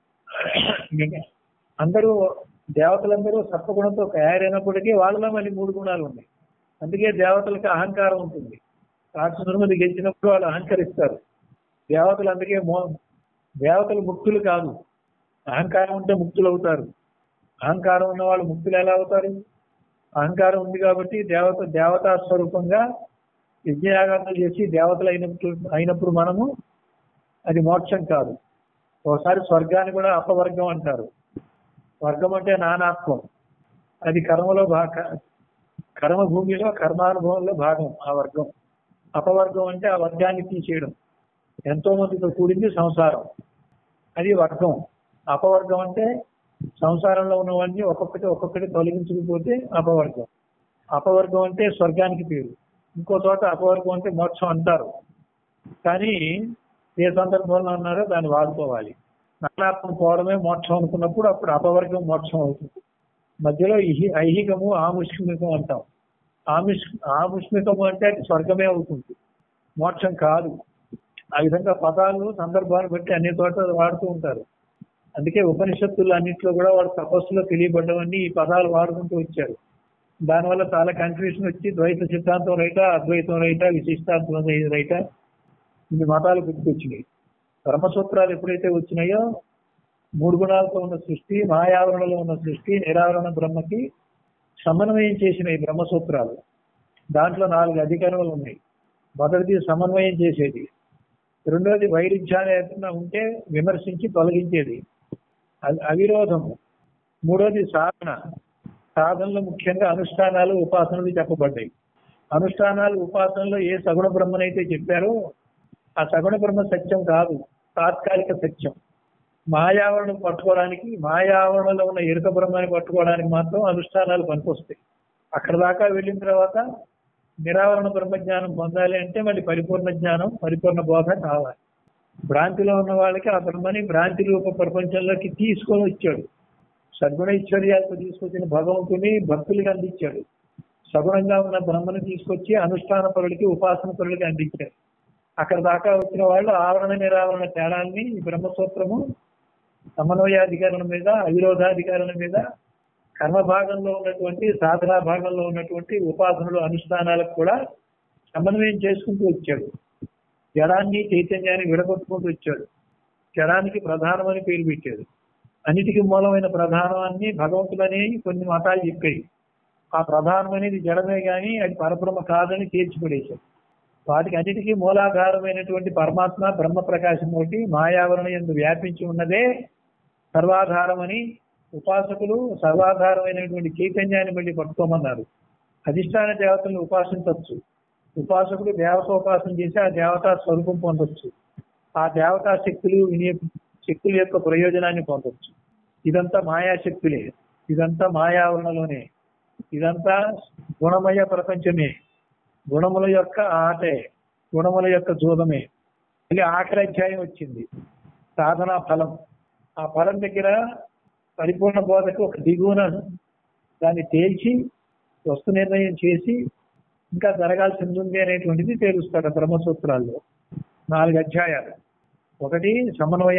ఇంకా అందరూ దేవతలందరూ సత్వగుణంతో తయారైనప్పటికీ వాళ్ళలో మళ్ళీ మూడు గుణాలు ఉన్నాయి అందుకే దేవతలకు అహంకారం ఉంటుంది రాక్షసుని గెలిచినప్పుడు వాళ్ళు అహంకరిస్తారు దేవతలు అందుకే మో దేవతలు ముక్తులు కాదు అహంకారం ఉంటే ముక్తులు అవుతారు అహంకారం ఉన్న వాళ్ళు ముక్తులు ఎలా అవుతారు అహంకారం ఉంది కాబట్టి దేవత దేవతా స్వరూపంగా యజ్ఞయాగాలు చేసి దేవతలు అయినప్పుడు అయినప్పుడు మనము అది మోక్షం కాదు ఒకసారి స్వర్గాన్ని కూడా అపవర్గం అంటారు స్వర్గం అంటే నానాత్వం అది కర్మలో భాగ కర్మ భూమిలో కర్మానుభవంలో భాగం ఆ వర్గం అపవర్గం అంటే ఆ వర్గాన్ని తీసేయడం ఎంతో మందితో కూడింది సంసారం అది వర్గం అపవర్గం అంటే సంసారంలో ఉన్నవన్నీ ఒక్కొక్కటి ఒక్కొక్కటి తొలగించకపోతే అపవర్గం అపవర్గం అంటే స్వర్గానికి పేరు ఇంకో చోట అపవర్గం అంటే మోక్షం అంటారు కానీ ఏ సందర్భంలో ఉన్నారో దాన్ని వాడుకోవాలి నానాత్మ పోవడమే మోక్షం అనుకున్నప్పుడు అప్పుడు అపవర్గం మోక్షం అవుతుంది మధ్యలో ఇహి ఐహికము ఆముష్మికం అంటాం ఆముష్ ఆముష్మికము అంటే అది స్వర్గమే అవుతుంది మోక్షం కాదు ఆ విధంగా పదాలు సందర్భాన్ని బట్టి అన్ని చోట్ల వాడుతూ ఉంటారు అందుకే ఉపనిషత్తులు అన్నింటిలో కూడా వాడు తపస్సులో తెలియబడ్డవన్నీ ఈ పదాలు వాడుకుంటూ వచ్చారు దానివల్ల చాలా కన్ఫ్యూషన్ వచ్చి ద్వైత సిద్ధాంతం రైటా అద్వైతం రైటా విశిష్టాంతం రైటా ఇన్ని మతాలు గుర్తుకొచ్చినాయి బ్రహ్మసూత్రాలు ఎప్పుడైతే వచ్చినాయో మూడు గుణాలతో ఉన్న సృష్టి మాయావరణలో ఉన్న సృష్టి నిరావరణ బ్రహ్మకి సమన్వయం చేసిన ఈ బ్రహ్మసూత్రాలు దాంట్లో నాలుగు అధికారములు ఉన్నాయి మొదటిది సమన్వయం చేసేది రెండోది వైరుధ్యాలు ఏదైనా ఉంటే విమర్శించి తొలగించేది అవి- అవిరోధము మూడోది సాధన సాధనలో ముఖ్యంగా అనుష్ఠానాలు ఉపాసనలు చెప్పబడ్డాయి అనుష్ఠానాలు ఉపాసనలో ఏ సగుణ బ్రహ్మనైతే చెప్పారో ఆ సగుణ బ్రహ్మ సత్యం కాదు తాత్కాలిక సత్యం మాయావరణం పట్టుకోవడానికి మాయావరణలో ఉన్న ఎరుక బ్రహ్మాన్ని పట్టుకోవడానికి మాత్రం అనుష్ఠానాలు పనికొస్తాయి అక్కడ దాకా వెళ్ళిన తర్వాత నిరావరణ బ్రహ్మజ్ఞానం పొందాలి అంటే మళ్ళీ పరిపూర్ణ జ్ఞానం పరిపూర్ణ బోధ కావాలి భ్రాంతిలో ఉన్న వాళ్ళకి ఆ బ్రహ్మని భ్రాంతి రూప ప్రపంచంలోకి తీసుకొని వచ్చాడు సద్గుణ ఐశ్వర్యాలతో తీసుకొచ్చిన భగవంతుని భక్తులకి అందించాడు సగుణంగా ఉన్న బ్రహ్మను తీసుకొచ్చి అనుష్ఠాన పరులకి ఉపాసన పరులకి అందించాడు అక్కడ దాకా వచ్చిన వాళ్ళు ఆవరణ నిరావరణ తేడాన్ని ఈ బ్రహ్మసూత్రము సమన్వయాధికరణం మీద అవిరోధాధికరణం మీద కర్మ భాగంలో ఉన్నటువంటి సాధనా భాగంలో ఉన్నటువంటి ఉపాసనలు అనుష్ఠానాలకు కూడా సమన్వయం చేసుకుంటూ వచ్చాడు జడాన్ని చైతన్యాన్ని విడగొట్టుకుంటూ వచ్చాడు జడానికి ప్రధానమని పేరు పెట్టాడు అన్నిటికీ మూలమైన ప్రధానాన్ని భగవంతుడని కొన్ని మతాలు చెప్పాయి ఆ ప్రధానం అనేది జడమే కానీ అది పరబ్రహ్మ కాదని తేల్చిపడేశాడు వాటికి అన్నిటికీ మూలాధారమైనటువంటి పరమాత్మ బ్రహ్మ ప్రకాశం ఒకటి మాయావరణ ఎందు వ్యాపించి ఉన్నదే సర్వాధారమని ఉపాసకులు సర్వాధారమైనటువంటి చైతన్యాన్ని మళ్ళీ పట్టుకోమన్నారు అధిష్టాన దేవతలను ఉపాసించవచ్చు ఉపాసకుడు దేవత ఉపాసన చేసి ఆ దేవతా స్వరూపం పొందొచ్చు ఆ దేవతా శక్తులు వినియోగ శక్తుల యొక్క ప్రయోజనాన్ని పొందొచ్చు ఇదంతా మాయాశక్తులే ఇదంతా మాయావరణలోనే ఇదంతా గుణమయ ప్రపంచమే గుణముల యొక్క ఆటే గుణముల యొక్క జూదమే మళ్ళీ ఆఖరి అధ్యాయం వచ్చింది సాధనా ఫలం ఆ ఫలం దగ్గర పరిపూర్ణ బోధకు ఒక దిగువన దాన్ని తేల్చి వస్తు నిర్ణయం చేసి ఇంకా జరగాల్సింది ఉంది అనేటువంటిది తేలుస్తాడు బ్రహ్మసూత్రాల్లో నాలుగు అధ్యాయాలు ఒకటి సమన్వయ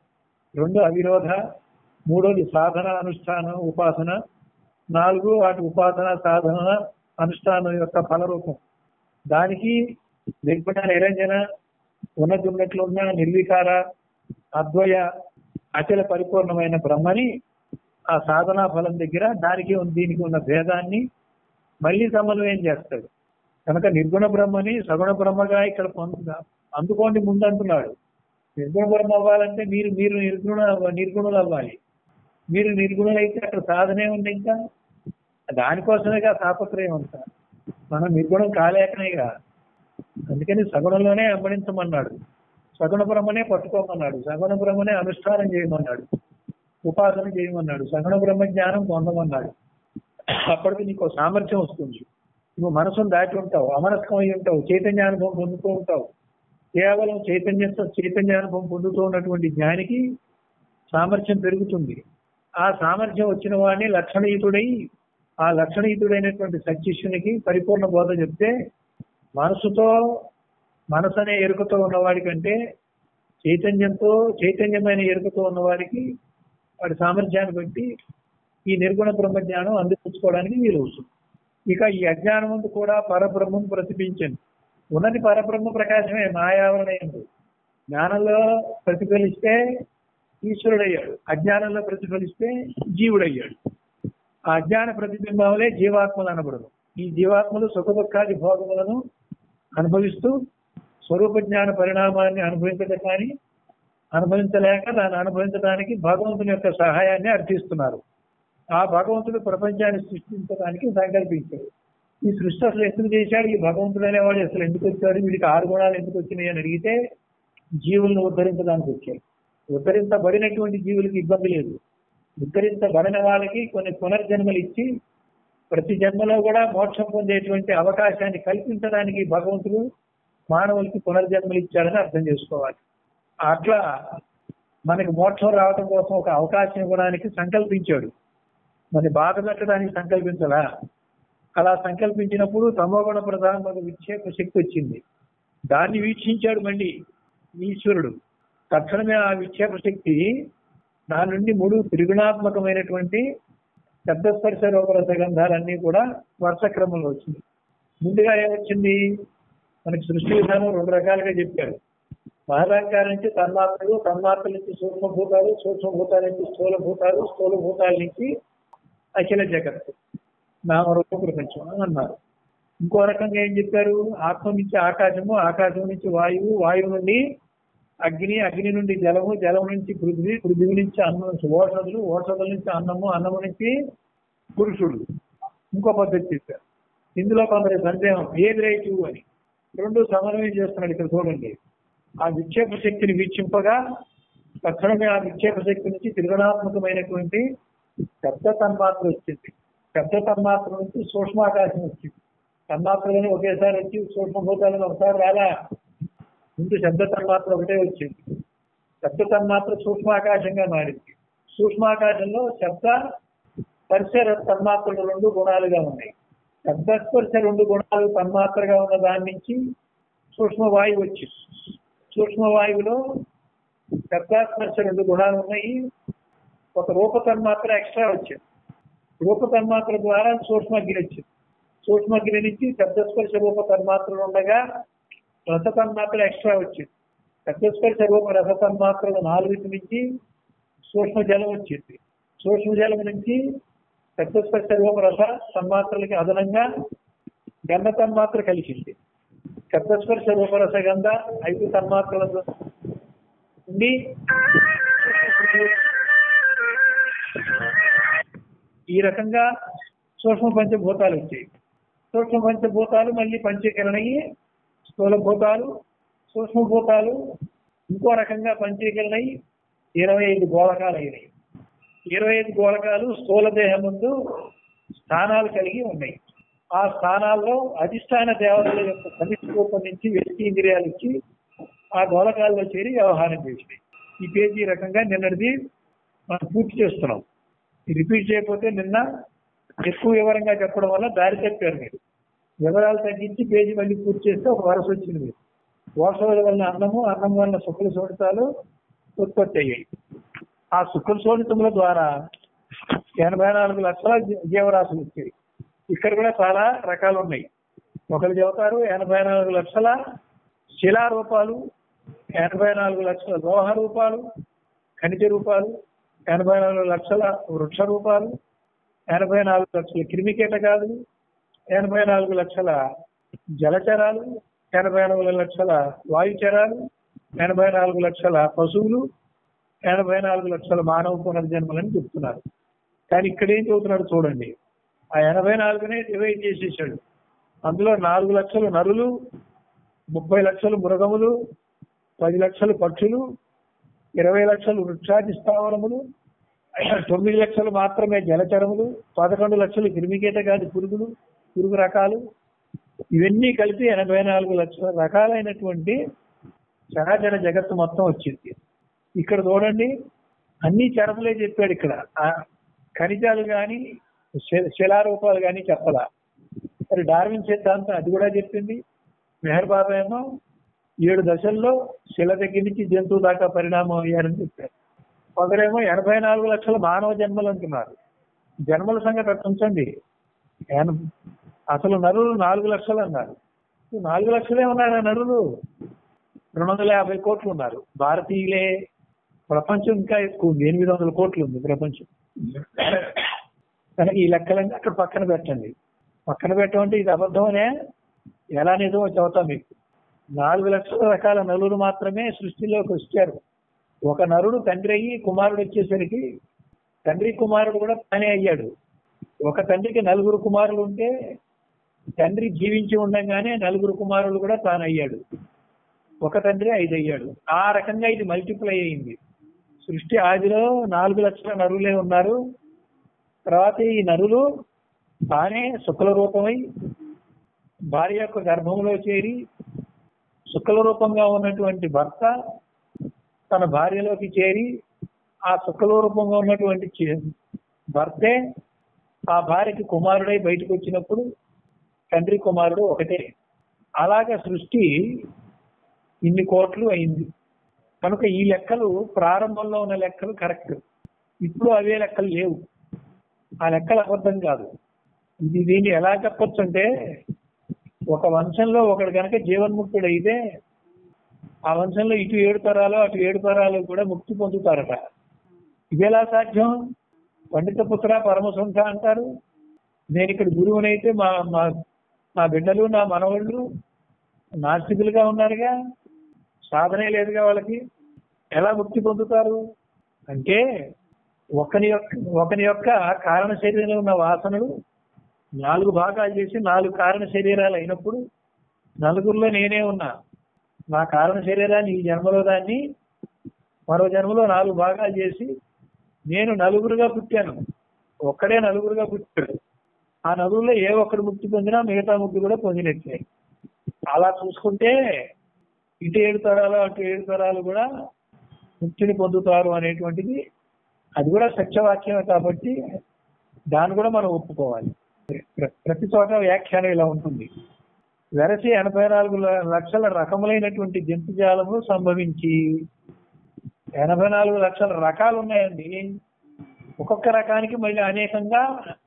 రెండు అవిరోధ మూడోది సాధన అనుష్ఠాన ఉపాసన నాలుగు వాటి ఉపాసన సాధన అనుష్ఠానం యొక్క ఫలరూపం దానికి నిర్గుణ నిరంజన ఉన్నది ఉన్నట్లు ఉన్న నిర్వికార అద్వయ అచల పరిపూర్ణమైన బ్రహ్మని ఆ సాధనా ఫలం దగ్గర దానికి ఉన్న- దీనికి ఉన్న భేదాన్ని మళ్ళీ సమన్వయం చేస్తాడు కనుక నిర్గుణ బ్రహ్మని సగుణ బ్రహ్మగా ఇక్కడ పొంద అందుకోండి ముందు అంటున్నాడు నిర్గుణ బ్రహ్మ అవ్వాలంటే మీరు మీరు నిర్గుణ నిర్గుణులు అవ్వాలి మీరు నిర్గుణులైతే అక్కడ సాధనే ఉంది ఇంకా దానికోసమేగా తాపత్రయం అంతా మనం నిర్గుణం కాలేకనేగా అందుకని సగుణంలోనే అంబడించమన్నాడు సగుణ బ్రహ్మనే పట్టుకోమన్నాడు సగుణ బ్రహ్మనే అనుష్ఠానం చేయమన్నాడు ఉపాసన చేయమన్నాడు సగుణ బ్రహ్మ జ్ఞానం పొందమన్నాడు అప్పటికి నీకు ఒక సామర్థ్యం వస్తుంది నువ్వు మనసును దాటి ఉంటావు అమనస్కం అయి ఉంటావు చైతన్యానుభవం పొందుతూ ఉంటావు కేవలం చైతన్యంతో చైతన్యానుభవం పొందుతూ ఉన్నటువంటి జ్ఞానికి సామర్థ్యం పెరుగుతుంది ఆ సామర్థ్యం వచ్చిన వాడిని లక్షణయుతుడై ఆ లక్షణయుతుడైనటువంటి సత్శిష్యునికి పరిపూర్ణ బోధ చెప్తే మనసుతో మనసు అనే ఎరుకతో ఉన్నవాడి కంటే చైతన్యంతో చైతన్యమైన ఎరుకతో ఉన్నవాడికి వాడి సామర్థ్యాన్ని బట్టి ఈ నిర్గుణ బ్రహ్మ జ్ఞానం అందిపుచ్చుకోవడానికి వీలవుతుంది ఇక ఈ అజ్ఞానం ముందు కూడా పరబ్రహ్మం ప్రతిపించింది ఉన్నది పరబ్రహ్మ ప్రకాశమే మాయావరణ ఎందు జ్ఞానంలో ప్రతిఫలిస్తే ఈశ్వరుడయ్యాడు అజ్ఞానంలో ప్రతిఫలిస్తే జీవుడయ్యాడు ఆ అజ్ఞాన ప్రతిబింబములే జీవాత్మలు అనబడదు ఈ జీవాత్మలు సుఖ దుఃఖాది భోగములను అనుభవిస్తూ స్వరూప జ్ఞాన పరిణామాన్ని అనుభవించడం కానీ అనుభవించలేక దాన్ని అనుభవించడానికి భగవంతుని యొక్క సహాయాన్ని అర్థిస్తున్నారు ఆ భగవంతుడు ప్రపంచాన్ని సృష్టించడానికి సంకల్పించాడు ఈ సృష్టి అసలు ఎందుకు చేశాడు ఈ భగవంతుడు అనేవాడు అసలు ఎందుకు వచ్చాడు వీడికి ఆరు గుణాలు ఎందుకు వచ్చినాయి అని అడిగితే జీవులను ఉద్ధరించడానికి వచ్చాడు ఉద్ధరించబడినటువంటి జీవులకి ఇబ్బంది లేదు ఉద్ధరించబడిన వాళ్ళకి కొన్ని పునర్జన్మలు ఇచ్చి ప్రతి జన్మలో కూడా మోక్షం పొందేటువంటి అవకాశాన్ని కల్పించడానికి భగవంతుడు మానవులకి పునర్జన్మలు ఇచ్చాడని అర్థం చేసుకోవాలి అట్లా మనకి మోక్షం రావడం కోసం ఒక అవకాశం ఇవ్వడానికి సంకల్పించాడు మరి బాధ పెట్టడానికి సంకల్పించలా అలా సంకల్పించినప్పుడు తమోగుణ ప్రధానమైన విక్షేప శక్తి వచ్చింది దాన్ని వీక్షించాడు మళ్ళీ ఈశ్వరుడు తక్షణమే ఆ విక్షేప శక్తి దాని నుండి మూడు త్రిగుణాత్మకమైనటువంటి శబ్దస్పర్శ రూపరస గంధాలన్నీ కూడా వరుస క్రమంలో వచ్చింది ముందుగా ఏమొచ్చింది మనకి సృష్టి విధానం రెండు రకాలుగా చెప్పాడు మహదాంకారం నుంచి తన్మాత్రలు తన్మాత్రల నుంచి సూక్ష్మభూతాలు సూక్ష్మభూతాల నుంచి స్థూలభూతాలు స్థూలభూతాల నుంచి అఖిల జగత్తు నామరూప ప్రపంచం అని అన్నారు ఇంకో రకంగా ఏం చెప్పారు ఆత్మ నుంచి ఆకాశము ఆకాశం నుంచి వాయువు వాయువు నుండి అగ్ని అగ్ని నుండి జలము జలం నుంచి పృథ్వీ పృథ్వీ నుంచి అన్నం ఓషధులు ఓషధుల నుంచి అన్నము అన్నము నుంచి పురుషుడు ఇంకో పద్ధతి చెప్పారు ఇందులో కొందరి సందేహం ఏది రైతు అని రెండు సమన్వయం చేస్తున్నాడు ఇక్కడ చూడండి ఆ విక్షేప శక్తిని వీక్షింపగా తక్షణమే ఆ విక్షేప శక్తి నుంచి త్రిగుణాత్మకమైనటువంటి శబ్ద తన్మాత్ర వచ్చింది శబ్ద తన్మాత్ర నుంచి సూక్ష్మాకాశం వచ్చింది తన్మాత్రలను ఒకేసారి వచ్చి సూక్ష్మభూతాలను ఒకసారి రాలా ముందు శబ్ద తన్మాత్ర ఒకటే వచ్చింది శబ్ద తన్మాత్ర సూక్ష్మాకాశంగా మారింది సూక్ష్మాకాశంలో శబ్ద స్పర్శ తన్మాత్రలు రెండు గుణాలుగా ఉన్నాయి శబ్ద స్పర్శ రెండు గుణాలు తన్మాత్రగా ఉన్న దాని నుంచి సూక్ష్మ వాయువు వచ్చింది సూక్ష్మ వాయువులో శబ్దాస్పర్శ రెండు గుణాలు ఉన్నాయి ఒక రూప తన్మాత్ర ఎక్స్ట్రా వచ్చింది రూప తన్మాత్ర ద్వారా సూక్ష్మగిరి వచ్చింది సూక్ష్మగిరి నుంచి శబ్దస్పర్శ రూప తన్మాత్రలు ఉండగా రస తన్మాత్ర ఎక్స్ట్రా వచ్చింది శబ్దస్పర్శ రూప రస తన్మాత్రలు నాలుగు నుంచి సూక్ష్మ జలం వచ్చింది సూక్ష్మ జలం నుంచి శబ్దస్పర్శ రూప రస తన్మాత్రలకి అదనంగా గంధ తన్మాత్ర కలిసింది శబ్దస్పర్శ రూపరస గంధ ఐదు తన్మాత్రల నుండి ఈ రకంగా సూక్ష్మ పంచభూతాలు వచ్చాయి సూక్ష్మ పంచభూతాలు మళ్ళీ పంచీకరణయ్యి స్థూల భూతాలు సూక్ష్మభూతాలు ఇంకో రకంగా పంచీకరణయ్యి ఇరవై ఐదు గోళకాలు అయినాయి ఇరవై ఐదు గోళకాలు స్థూల దేహం ముందు స్థానాలు కలిగి ఉన్నాయి ఆ స్థానాల్లో అధిష్టాన దేవతల యొక్క సమితి రూపం నుంచి వ్యక్తి ఇంద్రియాలు ఇచ్చి ఆ గోళకాల్లో చేరి వ్యవహారం చేసినాయి ఈ పేజీ రకంగా నిన్నటిది మనం పూర్తి చేస్తున్నాం రిపీట్ చేయకపోతే నిన్న ఎక్కువ వివరంగా చెప్పడం వల్ల దారి తప్పారు మీరు వివరాలు తగ్గించి పేజీ మళ్ళీ పూర్తి చేస్తే ఒక వరస వచ్చింది మీరు పోషకుల వలన అన్నము అన్నం వలన శుక్ల శోడితాలు ఉత్పత్తి అయ్యాయి ఆ శుక్ల శోడితముల ద్వారా ఎనభై నాలుగు లక్షల జీ- జీవరాశులు వచ్చాయి ఇక్కడ కూడా చాలా రకాలు ఉన్నాయి ఒకరు చెబుతారు ఎనభై నాలుగు లక్షల శిలా రూపాలు ఎనభై నాలుగు లక్షల లోహ రూపాలు ఖనిజ రూపాలు ఎనభై నాలుగు లక్షల వృక్ష రూపాలు ఎనభై నాలుగు లక్షల క్రిమి కీటకాలు ఎనభై నాలుగు లక్షల జలచరాలు ఎనభై నాలుగు లక్షల వాయుచరాలు ఎనభై నాలుగు లక్షల పశువులు ఎనభై నాలుగు లక్షల మానవ పునర్జన్మలని చెప్తున్నారు కానీ ఇక్కడ ఏం చెబుతున్నాడు చూడండి ఆ ఎనభై నాలుగునే డివైడ్ చేసేసాడు అందులో నాలుగు లక్షలు నరులు ముప్పై లక్షలు మృగములు పది లక్షలు పక్షులు ఇరవై లక్షలు వృక్షాది స్థావరములు తొమ్మిది లక్షలు మాత్రమే జలచరములు పదకొండు లక్షలు క్రిమికీటకాది పురుగులు పురుగు రకాలు ఇవన్నీ కలిపి ఎనభై నాలుగు లక్షల రకాలైనటువంటి చరాచర జగత్తు మొత్తం వచ్చింది ఇక్కడ చూడండి అన్ని చరములే చెప్పాడు ఇక్కడ ఆ ఖనిజాలు కానీ శిలారూపాలు కానీ చెప్పలా మరి డార్విన్ సిద్ధాంతం అది కూడా చెప్పింది మెహర్ బాబా ఏమో ఏడు దశల్లో శిల దగ్గర నుంచి జంతువు దాకా పరిణామం అయ్యారని చెప్పారు కొందరేమో ఎనభై నాలుగు లక్షల మానవ జన్మలు అంటున్నారు జన్మల సంగతి అట్లా ఉంచండి ఎన- అసలు నరులు నాలుగు లక్షలు అన్నారు ఈ నాలుగు లక్షలే ఉన్నారు ఆ నరులు రెండు వందల యాభై కోట్లు ఉన్నారు భారతీయులే ప్రపంచం ఇంకా ఎక్కువ ఉంది ఎనిమిది వందల కోట్లు ఉంది ప్రపంచం కనుక ఈ లెక్కలన్నీ అక్కడ పక్కన పెట్టండి పక్కన పెట్టమంటే ఇది అబద్ధమనే ఎలా నిజమో చెబుతాం మీకు నాలుగు లక్షల రకాల నలుగురు మాత్రమే సృష్టిలోకి వచ్చారు ఒక నరుడు తండ్రి అయ్యి కుమారుడు వచ్చేసరికి తండ్రి కుమారుడు కూడా తానే అయ్యాడు ఒక తండ్రికి నలుగురు కుమారులు ఉంటే తండ్రి జీవించి ఉండగానే నలుగురు కుమారులు కూడా తాను అయ్యాడు ఒక తండ్రి ఐదు అయ్యాడు ఆ రకంగా ఇది మల్టిప్లై అయింది సృష్టి ఆదిలో నాలుగు లక్షల నరులే ఉన్నారు తర్వాత ఈ నరులు తానే శుక్ల రూపమై భార్య యొక్క గర్భంలో చేరి శుక్ల రూపంగా ఉన్నటువంటి భర్త తన భార్యలోకి చేరి ఆ శుక్ల రూపంగా ఉన్నటువంటి చే- భర్తే ఆ భార్యకి కుమారుడై బయటకు వచ్చినప్పుడు తండ్రి కుమారుడు ఒకటే అలాగే సృష్టి ఇన్ని కోట్లు అయింది కనుక ఈ లెక్కలు ప్రారంభంలో ఉన్న లెక్కలు కరెక్ట్ ఇప్పుడు అవే లెక్కలు లేవు ఆ లెక్కలు అబద్ధం కాదు ఇది దీన్ని ఎలా చెప్పొచ్చు అంటే ఒక వంశంలో ఒకడు కనుక జీవన్ముక్తుడు అయితే ఆ వంశంలో ఇటు ఏడు తరాలు అటు ఏడు తరాలు కూడా ముక్తి పొందుతారట ఇది ఎలా సాధ్యం పండిత పుత్ర పరమసంఖ అంటారు నేను ఇక్కడ గురువునైతే మా మా మా బిడ్డలు నా మనవాళ్ళు నాస్తికులుగా ఉన్నారుగా సాధనే లేదుగా వాళ్ళకి ఎలా ముక్తి పొందుతారు అంటే ఒకని యొక్క ఒకని యొక్క కారణ శరీరంలో ఉన్న వాసనలు నాలుగు భాగాలు చేసి నాలుగు కారణ శరీరాలు అయినప్పుడు నలుగురిలో నేనే ఉన్నా నా కారణ శరీరాన్ని ఈ జన్మలో దాన్ని మరో జన్మలో నాలుగు భాగాలు చేసి నేను నలుగురుగా పుట్టాను ఒక్కడే నలుగురుగా పుట్టాడు ఆ నలుగురిలో ఏ ఒక్కడు ముక్తి పొందినా మిగతా ముక్తి కూడా పొందినట్లే అలా చూసుకుంటే ఇటు ఏడు తరాలు అటు ఏడు తరాలు కూడా ముక్తిని పొందుతారు అనేటువంటిది అది కూడా సత్యవాక్యమే కాబట్టి దాన్ని కూడా మనం ఒప్పుకోవాలి ప్ర- ప్రతి చోట వ్యాఖ్యానం ఇలా ఉంటుంది వెరసి ఎనభై నాలుగు ల- లక్షల రకములైనటువంటి జంతుజాలము సంభవించి ఎనభై నాలుగు లక్షల రకాలు ఉన్నాయండి ఒక్కొక్క రకానికి మళ్ళీ అనేకంగా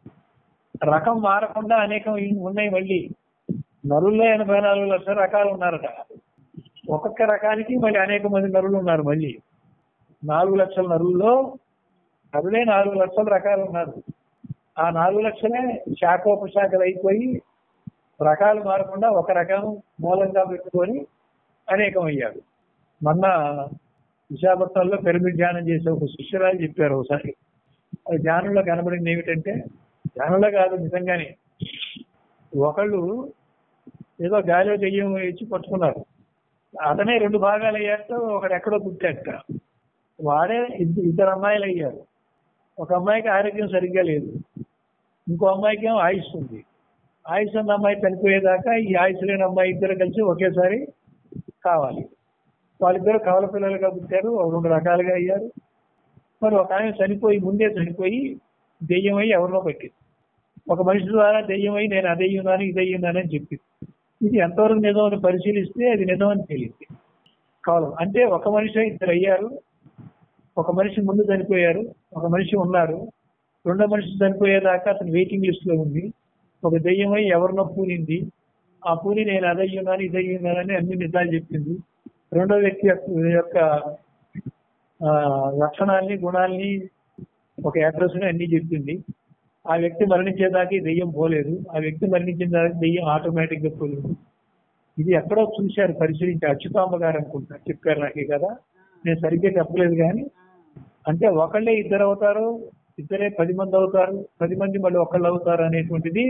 రకం మారకుండా అనేకం ఇన్- ఉన్నాయి మళ్ళీ నరుల్లో ఎనభై నాలుగు లక్షల రకాలు ఉన్నారట ఒక్కొక్క రకానికి మళ్ళీ అనేక మంది నరులు ఉన్నారు మళ్ళీ నాలుగు లక్షల నరుల్లో నరులే నాలుగు లక్షల రకాలు ఉన్నారు ఆ నాలుగు లక్షలే శాఖోపశాఖలు అయిపోయి రకాలు మారకుండా ఒక రకం మూలంగా పెట్టుకొని అనేకం అయ్యాడు మొన్న విశాఖపట్నంలో పిరమిడ్ ధ్యానం చేసే ఒక శిష్యురాలు చెప్పారు ఒకసారి అది ధ్యానంలో కనబడింది ఏమిటంటే ధ్యానంలో కాదు నిజంగానే ఒకళ్ళు ఏదో గాలిలో దెయ్యం ఇచ్చి పట్టుకున్నారు అతనే రెండు భాగాలు అయ్యాక ఒకడు ఎక్కడో పుట్టాక వాడే ఇద్ద- ఇద్దరు అమ్మాయిలు అయ్యారు ఒక అమ్మాయికి ఆరోగ్యం సరిగ్గా లేదు ఇంకో అమ్మాయికి ఏమో ఆయుష్ ఉంది ఆయుష్ ఉన్న అమ్మాయి చనిపోయేదాకా ఈ ఆయుష్ లేని అమ్మాయి ఇద్దరు కలిసి ఒకేసారి కావాలి వాళ్ళిద్దరు కవల పిల్లలుగా పుట్టారు ఒక రెండు రకాలుగా అయ్యారు మరి ఒక ఆమె చనిపోయి ముందే చనిపోయి దెయ్యమై ఎవరినో పెట్టింది ఒక మనిషి ద్వారా దెయ్యమై నేను అదయ్యున్నాను ఇదయ్యున్నాను అని చెప్పింది ఇది ఎంతవరకు నిజం అని పరిశీలిస్తే అది నిజం అని తెలియదు కావాలి అంటే ఒక మనిషి ఇద్దరు అయ్యారు ఒక మనిషి ముందు చనిపోయారు ఒక మనిషి ఉన్నారు రెండో మనిషి చనిపోయేదాకా అతను వెయిటింగ్ లిస్ట్ లో ఉంది ఒక దెయ్యమై ఎవరినో పూనింది ఆ పూని నేను అదయ్యున్నాను ఇదయ్యున్నాను అని అన్ని నిజాలు చెప్పింది రెండో వ్యక్తి యొక్క- యొక్క ఆ, లక్షణాల్ని గుణాల్ని ఒక అడ్రస్ ని అన్ని చెప్పింది ఆ వ్యక్తి మరణించేదాకా ఈ దెయ్యం పోలేదు ఆ వ్యక్తి మరణించిన దాకా దెయ్యం ఆటోమేటిక్ గా పోలేదు ఇది ఎక్కడో చూశారు పరిశీలించి అచ్యుతాంబ గారు అనుకుంటా చెప్పారు నాకు కదా నేను సరిగ్గా చెప్పలేదు కానీ అంటే ఒకళ్ళే ఇద్దరు అవుతారు ఇద్దరే పది మంది అవుతారు పది మంది మళ్ళీ ఒకళ్ళు అవుతారు అనేటువంటిది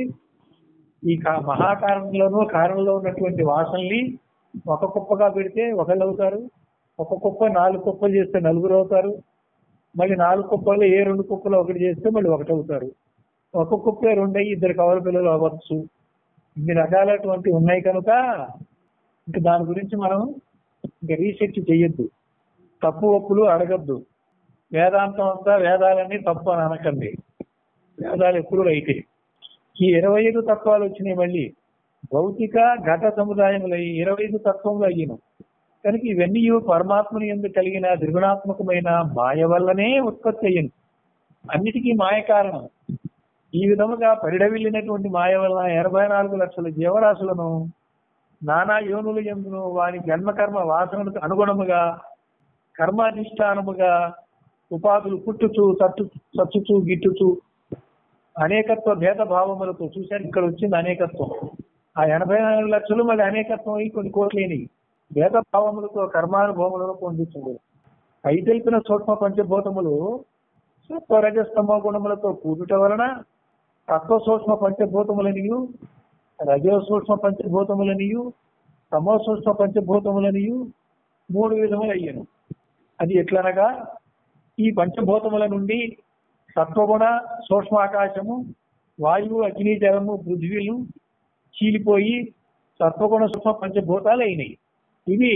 ఈ కా- మహాకారంలోనూ కారంలో ఉన్నటువంటి వాసనల్ని ఒక కుప్పగా పెడితే ఒకళ్ళు అవుతారు ఒక కుప్ప నాలుగు కుప్పలు చేస్తే నలుగురు అవుతారు మళ్ళీ నాలుగు కుప్పలు ఏ రెండు కుప్పలు ఒకటి చేస్తే మళ్ళీ ఒకటి అవుతారు ఒక కుప్పే రెండు అయ్యి ఇద్దరు కవల పిల్లలు అవ్వచ్చు ఇన్ని రకాలటువంటి ఉన్నాయి కనుక ఇంకా దాని గురించి మనం ఇంకా రీసెర్చ్ చేయొద్దు తప్పు ఒప్పులు అడగద్దు వేదాంతం అంతా వేదాలన్నీ తప్పు అని అనకండి వేదాలు ఎప్పుడు రైతే ఈ ఇరవై ఐదు తత్వాలు వచ్చినాయి మళ్ళీ భౌతిక ఘట సముదాయములు ఈ ఇరవై ఐదు తత్వములు అయ్యను కనుక ఇవన్నీ పరమాత్మని ఎందుకు కలిగిన త్రిగుణాత్మకమైన మాయ వల్లనే ఉత్పత్తి అయ్యింది అన్నిటికీ మాయ కారణం ఈ విధముగా పరిడవిల్లినటువంటి మాయ వలన ఎనభై నాలుగు లక్షల జీవరాశులను నానా యోనులు ఎందును వాని జన్మకర్మ వాసనలకు అనుగుణముగా కర్మాధిష్టానముగా ఉపాధులు పుట్టుచు తట్టు చచ్చుచు గిట్టుచు అనేకత్వ భేద భావములతో చూశారు ఇక్కడ వచ్చింది అనేకత్వం ఆ ఎనభై నాలుగు లక్షలు మళ్ళీ అనేకత్వం అయి కొన్ని కోట్లేని భేద భావములతో కర్మానుభవములను పొందుతుంది పై తెలిపిన సూక్ష్మ పంచభూతములు సత్వరజస్తమ గుణములతో కూడుట వలన తత్వ సూక్ష్మ పంచభూతములనియు రజో సూక్ష్మ పంచభూతములనియు తమో సూక్ష్మ పంచభూతములనియు మూడు విధములు అయ్యను అది ఎట్లనగా ఈ పంచభూతముల నుండి సత్వగుణ సూక్ష్మాకాశము వాయువు అగ్ని జలము పృథ్వీలు చీలిపోయి సత్వగుణ సూక్ష్మ పంచభూతాలు అయినాయి ఇవి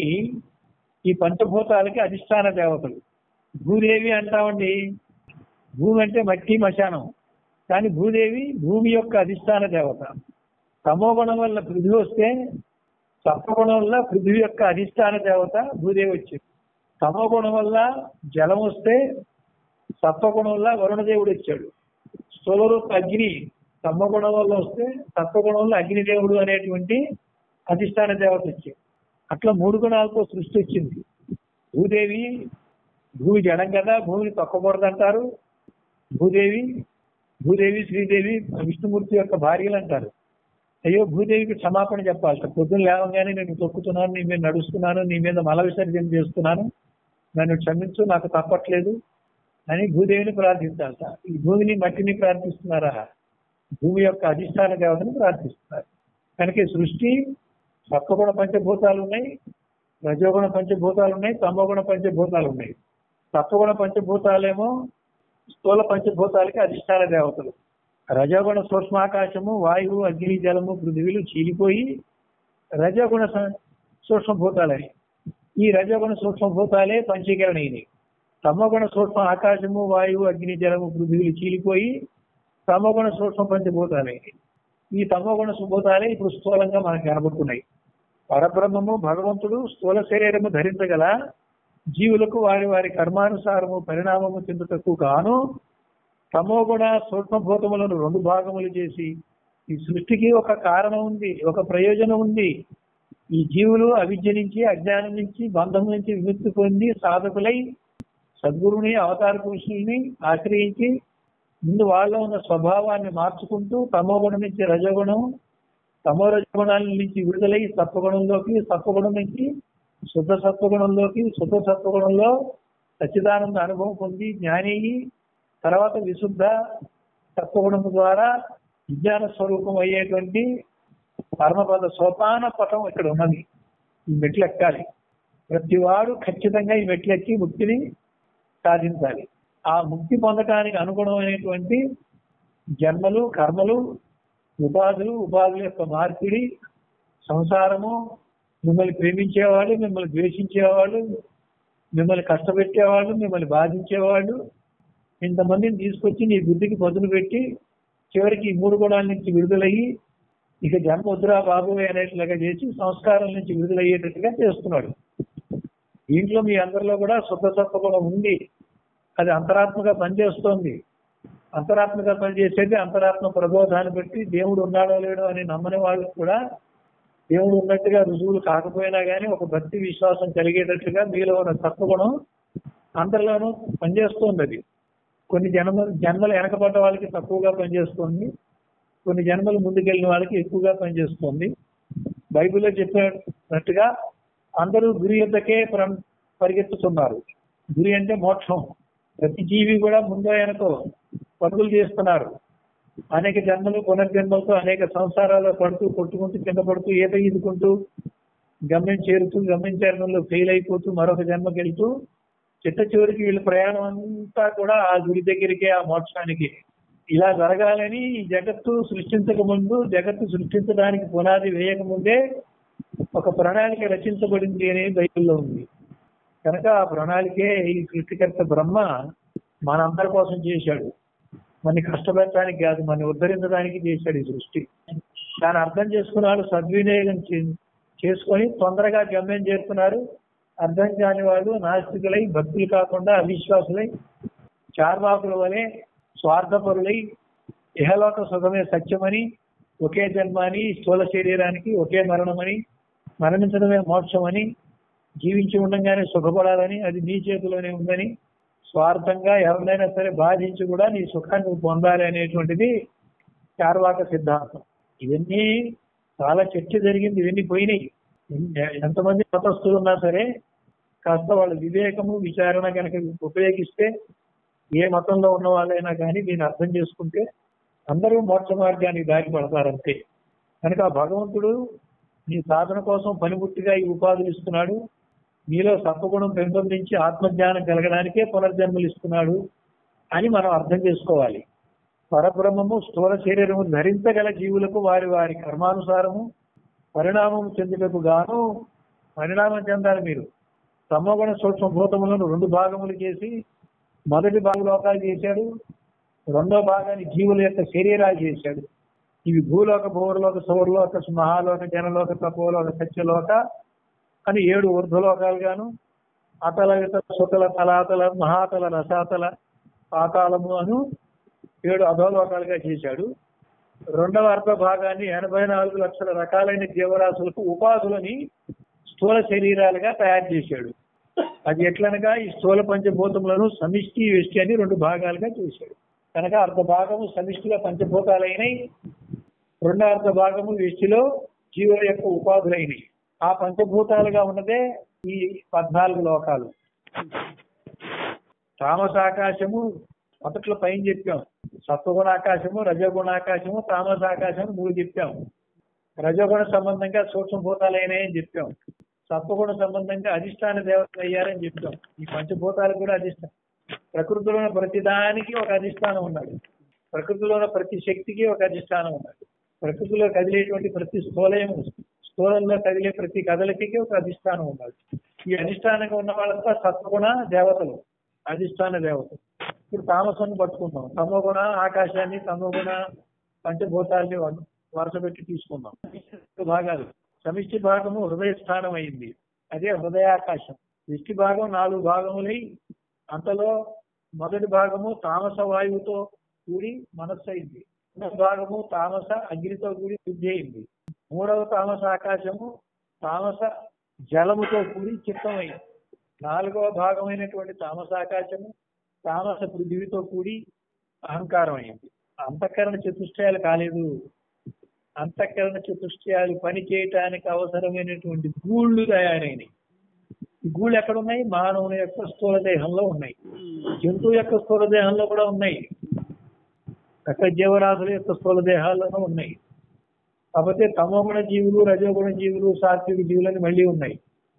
ఈ పంచభూతాలకి అధిష్టాన దేవతలు భూదేవి అంటామండి భూమి అంటే మట్టి మశానం కానీ భూదేవి భూమి యొక్క అధిష్టాన దేవత తమోగుణం వల్ల పృథ్వీ వస్తే సత్వగుణం వల్ల పృథ్వీ యొక్క అధిష్టాన దేవత భూదేవి వచ్చింది తమోగుణం వల్ల జలం వస్తే సత్వగుణం వల్ల వరుణదేవుడు వచ్చాడు స్థూలరూప అగ్ని తమగుణం వల్ల వస్తే సత్వగుణం వల్ల అగ్నిదేవుడు అనేటువంటి అధిష్టాన దేవత వచ్చింది అట్లా మూడు గుణాలతో సృష్టి వచ్చింది భూదేవి భూమి జడం కదా భూమిని తొక్కకూడదంటారు భూదేవి భూదేవి శ్రీదేవి విష్ణుమూర్తి యొక్క భార్యలు అంటారు అయ్యో భూదేవికి క్షమాపణ చెప్పాలి పొద్దున్న లేవగానే నేను తొక్కుతున్నాను నీ మీద నడుస్తున్నాను నీ మీద మల విసర్జన చేస్తున్నాను నన్ను క్షమించు నాకు తప్పట్లేదు అని భూదేవిని ప్రార్థించాలట ఈ భూమిని మట్టిని ప్రార్థిస్తున్నారా భూమి యొక్క అధిష్టాన దేవతని ప్రార్థిస్తున్నారు కనుక ఈ సృష్టి సత్వగుణ పంచభూతాలు ఉన్నాయి రజోగుణ పంచభూతాలు ఉన్నాయి తమోగుణ పంచభూతాలు ఉన్నాయి సత్వగుణ పంచభూతాలేమో స్థూల పంచభూతాలకి అధిష్టాన దేవతలు రజోగుణ సూక్ష్మాకాశము వాయువు అగ్ని జలము పృథివీలు చీలిపోయి రజోగుణ స- సూక్ష్మభూతాలని ఈ రజోగుణ సూక్ష్మభూతాలే పంచీకరణ అయినాయి తమగుణ సూక్ష్మ ఆకాశము వాయువు అగ్ని జలము పృథివీలు చీలిపోయి తమగుణ సూక్ష్మ పంచభూతాలే ఈ తమగుణ సుభూతాలే ఇప్పుడు స్థూలంగా మనకు కనబడుతున్నాయి పరబ్రహ్మము భగవంతుడు స్థూల శరీరము ధరించగల జీవులకు వారి వారి కర్మానుసారము పరిణామము చెందుటకు గాను తమోగుణ సూక్ష్మభూతములను రెండు భాగములు చేసి ఈ సృష్టికి ఒక కారణం ఉంది ఒక ప్రయోజనం ఉంది ఈ జీవులు అవిద్య నుంచి అజ్ఞానం నుంచి బంధం నుంచి విముక్తి పొంది సాధకులై సద్గురుని అవతార పురుషుల్ని ఆశ్రయించి ముందు వాళ్ళలో ఉన్న స్వభావాన్ని మార్చుకుంటూ తమోగుణం నుంచి రజోగుణం తమో రజగుణాల నుంచి విడుదలై సత్వగుణంలోకి సత్వగుణం నుంచి శుద్ధ సత్వగుణంలోకి శుద్ధ సత్వగుణంలో సచ్చిదానంద అనుభవం పొంది జ్ఞాని అయ్యి తర్వాత విశుద్ధ సత్వగుణం ద్వారా విజ్ఞాన స్వరూపం అయ్యేటువంటి పరమపద సోపాన పటం ఇక్కడ ఉన్నది ఈ మెట్లు ఎక్కాలి ప్రతివాడు ఖచ్చితంగా ఈ మెట్లు ఎక్కి ముక్తిని సాధించాలి ఆ ముక్తి పొందటానికి అనుగుణమైనటువంటి జన్మలు కర్మలు ఉపాధులు ఉపాధుల యొక్క మార్పిడి సంసారము మిమ్మల్ని ప్రేమించేవాళ్ళు మిమ్మల్ని ద్వేషించేవాళ్ళు మిమ్మల్ని కష్టపెట్టేవాళ్ళు మిమ్మల్ని బాధించేవాళ్ళు ఇంతమందిని తీసుకొచ్చి నీ బుద్ధికి పదును పెట్టి చివరికి ఈ మూడు గుణాల నుంచి విడుదలయ్యి ఇక జన్మ వద్దురా బాబు అనేట్లుగా చేసి సంస్కారం నుంచి విడుదలయ్యేటట్టుగా చేస్తున్నాడు దీంట్లో మీ అందరిలో కూడా శుద్ధ సత్వ కూడా ఉంది అది అంతరాత్మగా పనిచేస్తోంది అంతరాత్మగా పనిచేసేది అంతరాత్మ ప్రబోధాన్ని బట్టి దేవుడు ఉన్నాడో లేడో అని నమ్మని వాళ్ళు కూడా దేవుడు ఉన్నట్టుగా రుజువులు కాకపోయినా కానీ ఒక భక్తి విశ్వాసం కలిగేటట్లుగా మీలో ఉన్న తత్వగుణం అందరిలోనూ పనిచేస్తుంది అది కొన్ని జన్మ జన్మలు వెనకబడ్డ వాళ్ళకి తక్కువగా పనిచేస్తుంది కొన్ని జన్మలు ముందుకెళ్ళిన వాళ్ళకి ఎక్కువగా పనిచేస్తుంది బైబిల్లో చెప్పినట్టుగా అందరూ గురి యొద్దకే ప్ర- పరిగెత్తుతున్నారు గురి అంటే మోక్షం ప్రతి జీవి కూడా ముందో వెనకో పరుగులు చేస్తున్నారు అనేక జన్మలు పునర్జన్మలతో అనేక సంసారాలు పడుతూ కొట్టుకుంటూ కింద పడుతూ ఈత ఈదుకుంటూ గమ్యం చేరుతూ గమ్యం చేరడంలో ఫెయిల్ అయిపోతూ మరొక జన్మకి వెళ్తూ చిట్ట చివరికి వీళ్ళ ప్రయాణం అంతా కూడా ఆ గురి దగ్గరికే ఆ మోక్షానికి ఇలా జరగాలని ఈ జగత్తు సృష్టించక ముందు జగత్తు సృష్టించడానికి పునాది వేయక ముందే ఒక ప్రణాళిక రచించబడింది అనేది బైబిల్లో ఉంది కనుక ఆ ప్రణాళికే ఈ సృష్టికర్త బ్రహ్మ మనందరి కోసం చేశాడు మన కష్టపెట్టడానికి కాదు మన ఉద్ధరించడానికి చేశాడు ఈ సృష్టి దాన్ని అర్థం చేసుకున్న వాళ్ళు సద్వినియోగం చే- చేసుకొని తొందరగా గమ్యం చేరుతున్నారు అర్థం కాని వాళ్ళు నాస్తికులై భక్తులు కాకుండా అవిశ్వాసులై చార్వాకుల వలె స్వార్థపరులై ఇహలోక సుఖమే సత్యమని ఒకే జన్మని స్థూల శరీరానికి ఒకే మరణమని మరణించడమే మోక్షమని జీవించి ఉండగానే సుఖపడాలని అది నీ చేతిలోనే ఉందని స్వార్థంగా ఎవరినైనా సరే బాధించి కూడా నీ సుఖాన్ని నువ్వు పొందాలి అనేటువంటిది చార్వాక సిద్ధాంతం ఇవన్నీ చాలా చర్చ జరిగింది ఇవన్నీ పోయినాయి ఎన్- ఎంతమంది మతస్థులు ఉన్నా సరే కాస్త వాళ్ళ వివేకము విచారణ కనుక ఉపయోగిస్తే ఏ మతంలో ఉన్న వాళ్ళైనా కానీ దీన్ని అర్థం చేసుకుంటే అందరూ మోక్ష మార్గానికి దారి పడతారంతే కనుక ఆ భగవంతుడు నీ సాధన కోసం పనిముట్టిగా ఈ ఉపాధులు ఇస్తున్నాడు నీలో సత్వగుణం పెంపొందించి ఆత్మజ్ఞానం కలగడానికే పునర్జన్మలు ఇస్తున్నాడు అని మనం అర్థం చేసుకోవాలి పరబ్రహ్మము స్థూల శరీరము ధరించగల జీవులకు వారి వారి కర్మానుసారము పరిణామం చెందుటకు గాను పరిణామం చెందాలి మీరు తమోగుణ సూక్ష్మభూతములను రెండు భాగములు చేసి మొదటి భాగం లోకాలు చేశాడు రెండో భాగాన్ని జీవుల యొక్క శరీరాలు చేశాడు ఇవి భూలోక భూవర్లోక సౌరలోక మహాలోక జనలోక తపోలోక సత్యలోక అని ఏడు ఊర్ధ్వలోకాలు గాను అతల వితల సుతల తలాతల మహాతల రసాతల పాతాళము అను ఏడు అధోలోకాలుగా చేశాడు రెండవ అర్ధ భాగాన్ని ఎనభై నాలుగు లక్షల రకాలైన జీవరాశులకు ఉపాధులని స్థూల శరీరాలుగా తయారు చేశాడు అది ఎట్లనగా ఈ స్థూల పంచభూతములను సమిష్టి వ్యష్టి అని రెండు భాగాలుగా చేశాడు కనుక అర్ధ భాగము సమిష్టిగా పంచభూతాలైనవి రెండో అర్ధ భాగము వ్యష్టిలో జీవుల యొక్క ఉపాధులైనవి ఆ పంచభూతాలుగా ఉన్నదే ఈ పద్నాలుగు లోకాలు తామసాకాశము మొదట్లో పైన చెప్పాం సత్వగుణాకాశము రజగుణాకాశము తామసాకాశము మూడు చెప్పాం రజగుణ సంబంధంగా సూక్ష్మభూతాలైనాయి అని చెప్పాం సత్వగుణ సంబంధంగా అధిష్టాన దేవతలు అయ్యారని చెప్పాం ఈ పంచభూతాలు కూడా అధిష్టానం ప్రకృతిలో ఉన్న ప్రతి దానికి ఒక అధిష్టానం ఉన్నాడు ప్రకృతిలో ఉన్న ప్రతి శక్తికి ఒక అధిష్టానం ఉన్నాడు ప్రకృతిలో కదిలేటువంటి ప్రతి స్థూలయము స్థూలంలో కదిలే ప్రతి కదలికకి ఒక అధిష్టానం ఉన్నాడు ఈ అధిష్టానంగా ఉన్న వాళ్ళంతా సత్వగుణ దేవతలు అధిష్టాన దేవతలు ఇప్పుడు తామసాన్ని పట్టుకుందాం తమోగుణ ఆకాశాన్ని తమోగుణ పంచభూతాల్ని వర్- వరుస పెట్టి తీసుకుందాం భాగాలు సమిష్టి భాగము హృదయ స్థానం అయింది అదే హృదయాకాశం విష్టి భాగం నాలుగు భాగములై అంతలో మొదటి భాగము తామస వాయువుతో కూడి మనస్సు అయింది రెండవ భాగము తామస అగ్నితో కూడి బుద్ధి అయింది మూడవ తామస ఆకాశము తామస జలముతో కూడి చిత్తం అయింది నాలుగవ భాగమైనటువంటి తామస ఆకాశము తామస పృథివితో కూడి అహంకారం అయింది అంతఃకరణ చతుష్టయాలు కాలేదు అంతఃకరణ చతుష్టయాలు పని చేయటానికి అవసరమైనటువంటి గూళ్ళు తయారైనవి ఈ గూళ్ళు ఎక్కడ ఉన్నాయి మానవుని యొక్క స్థూల దేహంలో ఉన్నాయి జంతువు యొక్క స్థూల దేహంలో కూడా ఉన్నాయి అక్కడ జీవరాశుల యొక్క స్థూల దేహాల్లోనూ ఉన్నాయి కాకపోతే తమోగుణ జీవులు రజోగుణ జీవులు సాత్విక జీవులని మళ్ళీ ఉన్నాయి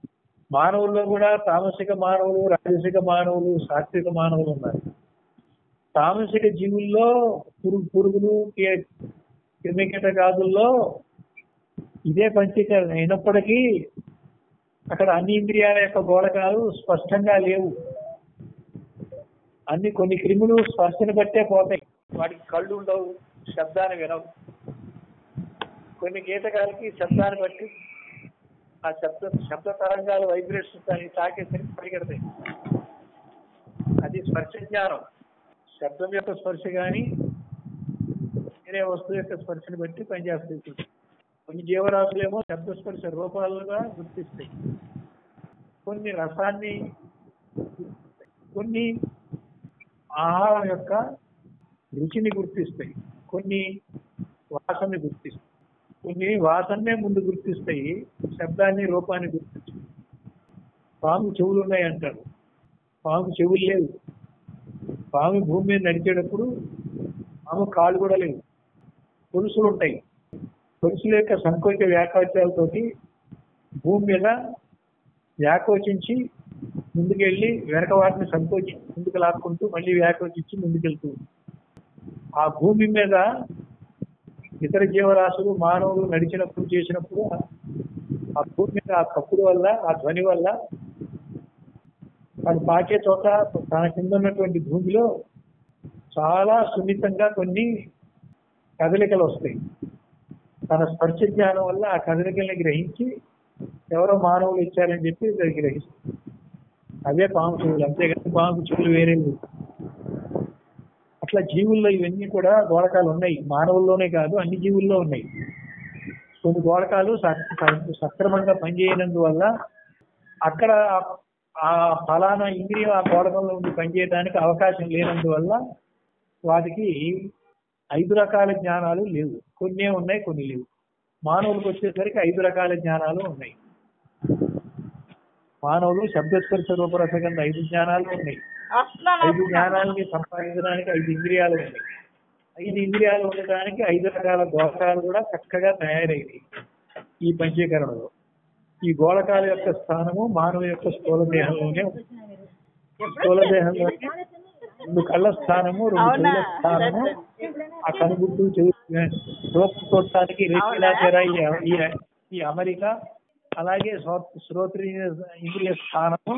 మానవుల్లో కూడా తామసిక మానవులు రాజసిక మానవులు సాత్విక మానవులు ఉన్నారు తామసిక జీవుల్లో పురుగు పురుగులు కే- క్రిమికీటకాదుల్లో ఇదే పంచీకరణ అయినప్పటికీ అక్కడ అన్ని ఇంద్రియాల యొక్క గోళకాలు స్పష్టంగా లేవు అన్ని కొన్ని క్రిములు స్పర్శను బట్టే పోతాయి వాటికి కళ్ళు ఉండవు శబ్దాన్ని వినవు కొన్ని కీటకాలకి శబ్దాన్ని బట్టి ఆ శబ్ద శబ్ద తరంగాలు వైబ్రేషన్స్ అని తాకేసరికి పరిగెడతాయి అది స్పర్శ జ్ఞానం శబ్దం యొక్క స్పర్శ కానీ వేరే వస్తువు యొక్క స్పర్శను బట్టి పనిచేస్తుంది కొన్ని జీవరాశులేమో శబ్ద స్పర్శ రూపాలుగా గుర్తిస్తాయి కొన్ని రసాన్ని గుర్తిస్తాయి. కొన్ని ఆహారం యొక్క రుచిని గుర్తిస్తాయి కొన్ని వాసనని గుర్తిస్తాయి కొన్ని వాసననే ముందు గుర్తిస్తాయి శబ్దాన్ని రూపాన్ని గుర్తిస్తాయి పాము చెవులు ఉన్నాయి అంటారు పాము చెవులు లేవు పాము భూమి మీద నడిచేటప్పుడు పాము కాళ్ళు కూడా లేవు పొలుసులు ఉంటాయి పొలుసుల యొక్క సంకోచ వ్యాకోచాలతోటి భూమి మీద వ్యాకోచించి ముందుకెళ్ళి వెనక వాటిని సంకోచించి ముందుకు లాక్కుంటూ మళ్ళీ వ్యాకోచించి ముందుకెళ్తూ ఉంది. ఆ భూమి మీద ఇతర జీవరాశులు మానవులు నడిచినప్పుడు చేసినప్పుడు ఆ భూమి మీద ఆ కప్పుడు వల్ల ఆ ధ్వని వల్ల వాడు పాకే చోట తన కింద ఉన్నటువంటి భూమిలో చాలా సున్నితంగా కొన్ని కదలికలు వస్తాయి తన స్పర్శ జ్ఞానం వల్ల ఆ కదలికల్ని గ్రహించి ఎవరో మానవులు ఇచ్చారని చెప్పి అది గ్రహిస్తుంది అవే పాము చెవులు అంతేగాని పాము చెవులు వేరే లేవు. అట్లా జీవుల్లో ఇవన్నీ కూడా గోళకాలు ఉన్నాయి మానవుల్లోనే కాదు అన్ని జీవుల్లో ఉన్నాయి కొన్ని గోళకాలు సక్- సక్- సక్రమంగా పనిచేయనందువల్ల అక్కడ ఆ ఫలానా ఇంద్రియం ఆ గోళకంలో ఉండి పనిచేయడానికి అవకాశం లేనందువల్ల వాటికి ఐదు రకాల జ్ఞానాలు లేవు కొన్నే ఉన్నాయి కొన్ని లేవు మానవులకు వచ్చేసరికి ఐదు రకాల జ్ఞానాలు ఉన్నాయి మానవులు శబ్దస్పర్శ రూపరసగంధ ఐదు జ్ఞానాలు ఉన్నాయి ఐదు జ్ఞానాలని సంపాదించడానికి ఐదు ఇంద్రియాలు ఉన్నాయి ఐదు ఇంద్రియాలు ఉండటానికి ఐదు రకాల గోళకాలు కూడా చక్కగా తయారైనవి ఈ పంచీకరణలో ఈ గోళకాల యొక్క స్థానము మానవ యొక్క స్థూల దేహంలోనే ఉంది. స్థూల దేహంలోనే రెండు కళ్ళ స్థానము రెండు చెవుల స్థానము ఆ కనుగుడ్డు చెవు రోపు చూడటానికి రెట్టిలాచర ఈ ఈ అమెరికా అలాగే శ్రో- శ్రోత్రియ ఇంద్రియ స్థానము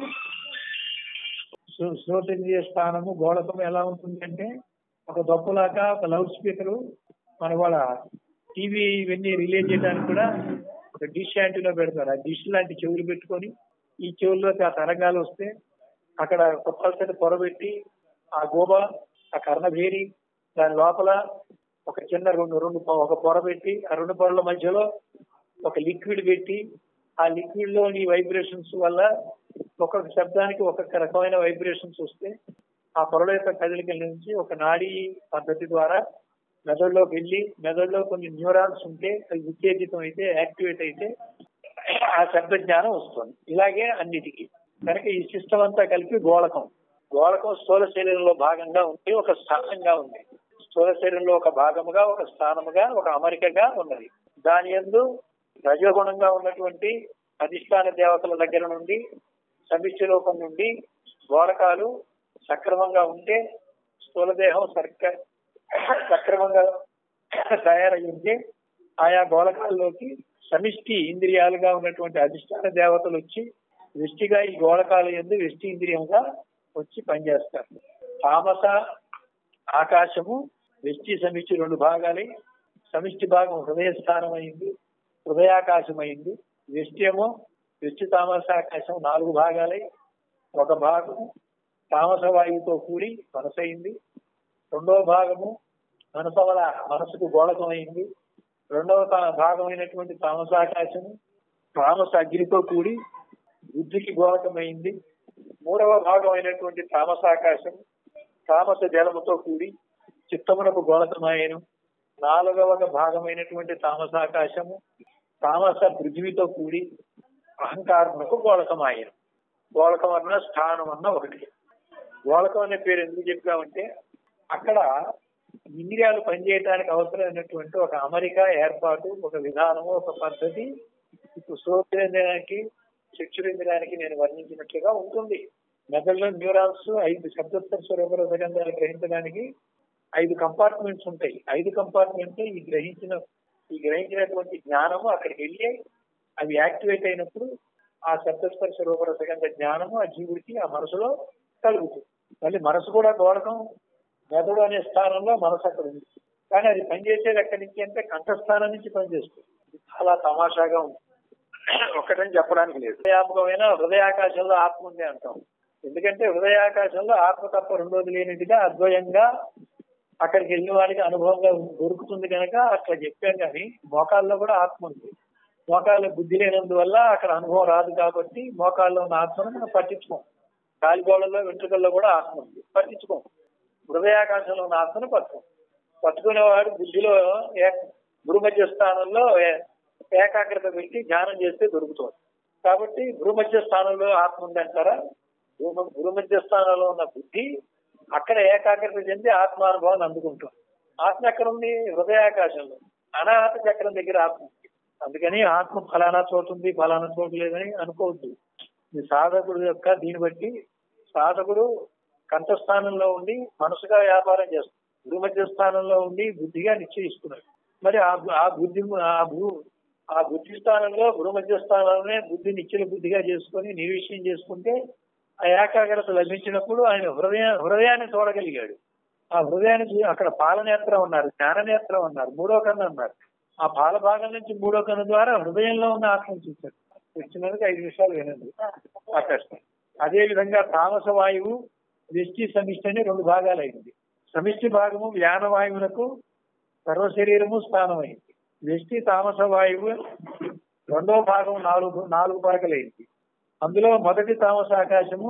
శ్రో- శ్రోత్రింద్రియ స్థానము గోళకం ఎలా ఉంటుంది అంటే ఒక దొప్పలాగా ఒక లౌడ్ స్పీకర్ మన వాళ్ళ టీవీ ఇవన్నీ రిలే చేయడానికి కూడా ఒక డిష్ యాంటీలో పెడతారు ఆ డిష్ లాంటి చెవులు పెట్టుకొని ఈ చెవుల్లోకి ఆ తరంగాలు వస్తే అక్కడ కొత్తల్సరి పొరబెట్టి ఆ గోబ ఆ కర్ణభేరి దాని లోపల ఒక చిన్న రెండు రెండు పొ- ఒక పొర పెట్టి ఆ రెండు పొరల మధ్యలో ఒక లిక్విడ్ పెట్టి ఆ లిక్విడ్ లోని వైబ్రేషన్స్ వల్ల ఒక్కొక్క శబ్దానికి ఒక్కొక్క రకమైన వైబ్రేషన్స్ వస్తే ఆ పొరల యొక్క కదలికల నుంచి ఒక నాడీ పద్ధతి ద్వారా మెదడులోకి వెళ్ళి మెదడులో కొన్ని న్యూరాన్స్ ఉంటే అవి ఉత్తేజితం అయితే యాక్టివేట్ అయితే ఆ శబ్ద జ్ఞానం వస్తుంది ఇలాగే అన్నిటికీ కనుక ఈ సిస్టమ్ అంతా కలిపి గోళకం గోళకం స్థూల శరీరంలో భాగంగా ఉంది ఒక స్థానంగా ఉంది స్థూల శరీరంలో ఒక భాగముగా ఒక స్థానముగా ఒక అమరికగా ఉన్నది దాని యందు రజోగుణంగా ఉన్నటువంటి అధిష్టాన దేవతల దగ్గర నుండి సమిష్టి రూపం నుండి గోళకాలు సక్రమంగా ఉంటే స్థూల దేహం సర్క సక్రమంగా తయారై ఉంటే ఆయా గోళకాల్లోకి సమిష్టి ఇంద్రియాలుగా ఉన్నటువంటి అధిష్టాన దేవతలు వచ్చి వెష్టిగా ఈ గోళకాల ఎందు వెష్టి ఇంద్రియంగా వచ్చి పనిచేస్తారు తామస ఆకాశము వెష్టి సమిష్టి రెండు భాగాలై సమిష్టి భాగం హృదయ స్థానం అయింది హృదయాకాశం అయింది వెష్టి ఏమో వెష్టి తామస ఆకాశం నాలుగు భాగాలై ఒక భాగం తామస వాయువుతో కూడి మనసైంది రెండవ భాగము మనసు వల్ల మనసుకు గోళకం అయింది రెండవ తా- భాగమైనటువంటి తామసాకాశము తామస అగ్నితో కూడి బుద్ధికి గోళకమైంది మూడవ భాగమైనటువంటి తామసాకాశం తామస జలముతో కూడి చిత్తమునకు గోళకమాయను నాలుగవ భాగమైనటువంటి తామసాకాశము తామస పృథ్వీతో కూడి అహంకారమునకు గోళకమాయను గోళకం అన్న స్థానం అన్న ఒకటి గోళకం అనే పేరు ఎందుకు చెప్పామంటే అక్కడ ఇంద్రియాలు పనిచేయడానికి అవసరమైనటువంటి ఒక అమరిక ఏర్పాటు ఒక విధానము ఒక పద్ధతి ఇప్పుడు శ్రోత్రేంద్రియానికి చక్షురింద్రానికి నేను వర్ణించినట్లుగా ఉంటుంది మెదడులో న్యూరాన్స్ ఐదు శబ్దస్పర్శ రూపరసగంధాలు గ్రహించడానికి ఐదు కంపార్ట్మెంట్స్ ఉంటాయి ఐదు కంపార్ట్మెంట్ ఈ గ్రహించిన ఈ గ్రహించినటువంటి జ్ఞానము అక్కడికి వెళ్ళి అవి యాక్టివేట్ అయినప్పుడు ఆ శబ్దస్పర్శ రూపరసగంధ జ్ఞానము ఆ జీవుడికి ఆ మనసులో కలుగుతుంది మళ్ళీ మనసు కూడా గోడకం మెదడు అనే స్థానంలో మనసు అక్కడ ఉంది కానీ అది పనిచేసేది ఎక్కడి నుంచి అంటే కంఠస్థానం నుంచి పనిచేస్తుంది ఇది చాలా తమాషాగా ఉంది ఒక్కటని చెప్పడానికి లేదు హృదయాత్మకమైన హృదయాకాశంలో ఆత్మ ఉంది అంటాం ఎందుకంటే హృదయాకాశంలో ఆత్మ తప్ప రెండోది లేనిదిగా అద్వయంగా అక్కడికి వెళ్ళిన వాడికి అనుభవంగా దొరుకుతుంది కనుక అట్లా చెప్పాం కానీ మోకాల్లో కూడా ఆత్మ ఉంది మోకాల్లో బుద్ధి లేనందువల్ల అక్కడ అనుభవం రాదు కాబట్టి మోకాల్లో ఉన్న ఆత్మను మనం పట్టించుకోం కాలిగోళ్ళలో వెంట్రుకల్లో కూడా ఆత్మ ఉంది పట్టించుకోం హృదయాకాశంలో ఉన్న ఆత్మను పట్టుకోం పట్టుకునేవాడు బుద్ధిలో ఏక గురుమధ్య స్థానంలో ఏ- ఏకాగ్రత పెట్టి ధ్యానం చేస్తే దొరుకుతుంది కాబట్టి గురుమధ్య స్థానంలో ఆత్మ ఉందంటారా గురు- గురుమధ్య స్థానంలో ఉన్న బుద్ధి అక్కడ ఏకాగ్రత చెంది ఆత్మానుభవాన్ని అందుకుంటుంది ఆత్మ ఎక్కడ ఉంది హృదయాకాశంలో అనాహత చక్రం దగ్గర ఆత్మ ఉంది అందుకని ఆత్మ ఫలానా చోటు ఉంది ఫలానా చోటు లేదని అనుకోవద్దు ఈ సాధకుడు యొక్క దీన్ని బట్టి సాధకుడు కంఠస్థానంలో ఉండి మనసుగా వ్యాపారం చేస్తాడు గురుమధ్య స్థానంలో ఉండి బుద్ధిగా నిశ్చయిస్తున్నాడు మరి ఆ బు- ఆ బుద్ధి ఆ భూ ఆ బుద్ధి స్థానంలో గురుమధ్య స్థానంలోనే బుద్ధి నిశ్చల బుద్ధిగా చేసుకొని నిర్విషయం చేసుకుంటే ఆ ఏకాగ్రత లభించినప్పుడు ఆయన హృదయ హృదయాన్ని చూడగలిగాడు ఆ హృదయాన్ని చూ- అక్కడ పాలనేత్రం ఉన్నారు జ్ఞాననేత్రం ఉన్నారు మూడో కన్ను ఉన్నారు ఆ పాల భాగం నుంచి మూడో కన్ను ద్వారా హృదయంలో ఉన్న ఆత్మను చూశాడు వచ్చినందుకు ఐదు నిమిషాలు వినండి ఆ కష్టం అదే విధంగా తామస వాయువు వ్యష్టి సమిష్టి అని రెండు భాగాలు అయింది సమిష్టి భాగము వ్యాన వాయువులకు సర్వ శరీరము స్థానమైంది వ్యష్టి తామస వాయువు రెండో భాగం నాలుగు నాలుగు పరకలైంది అందులో మొదటి తామస ఆకాశము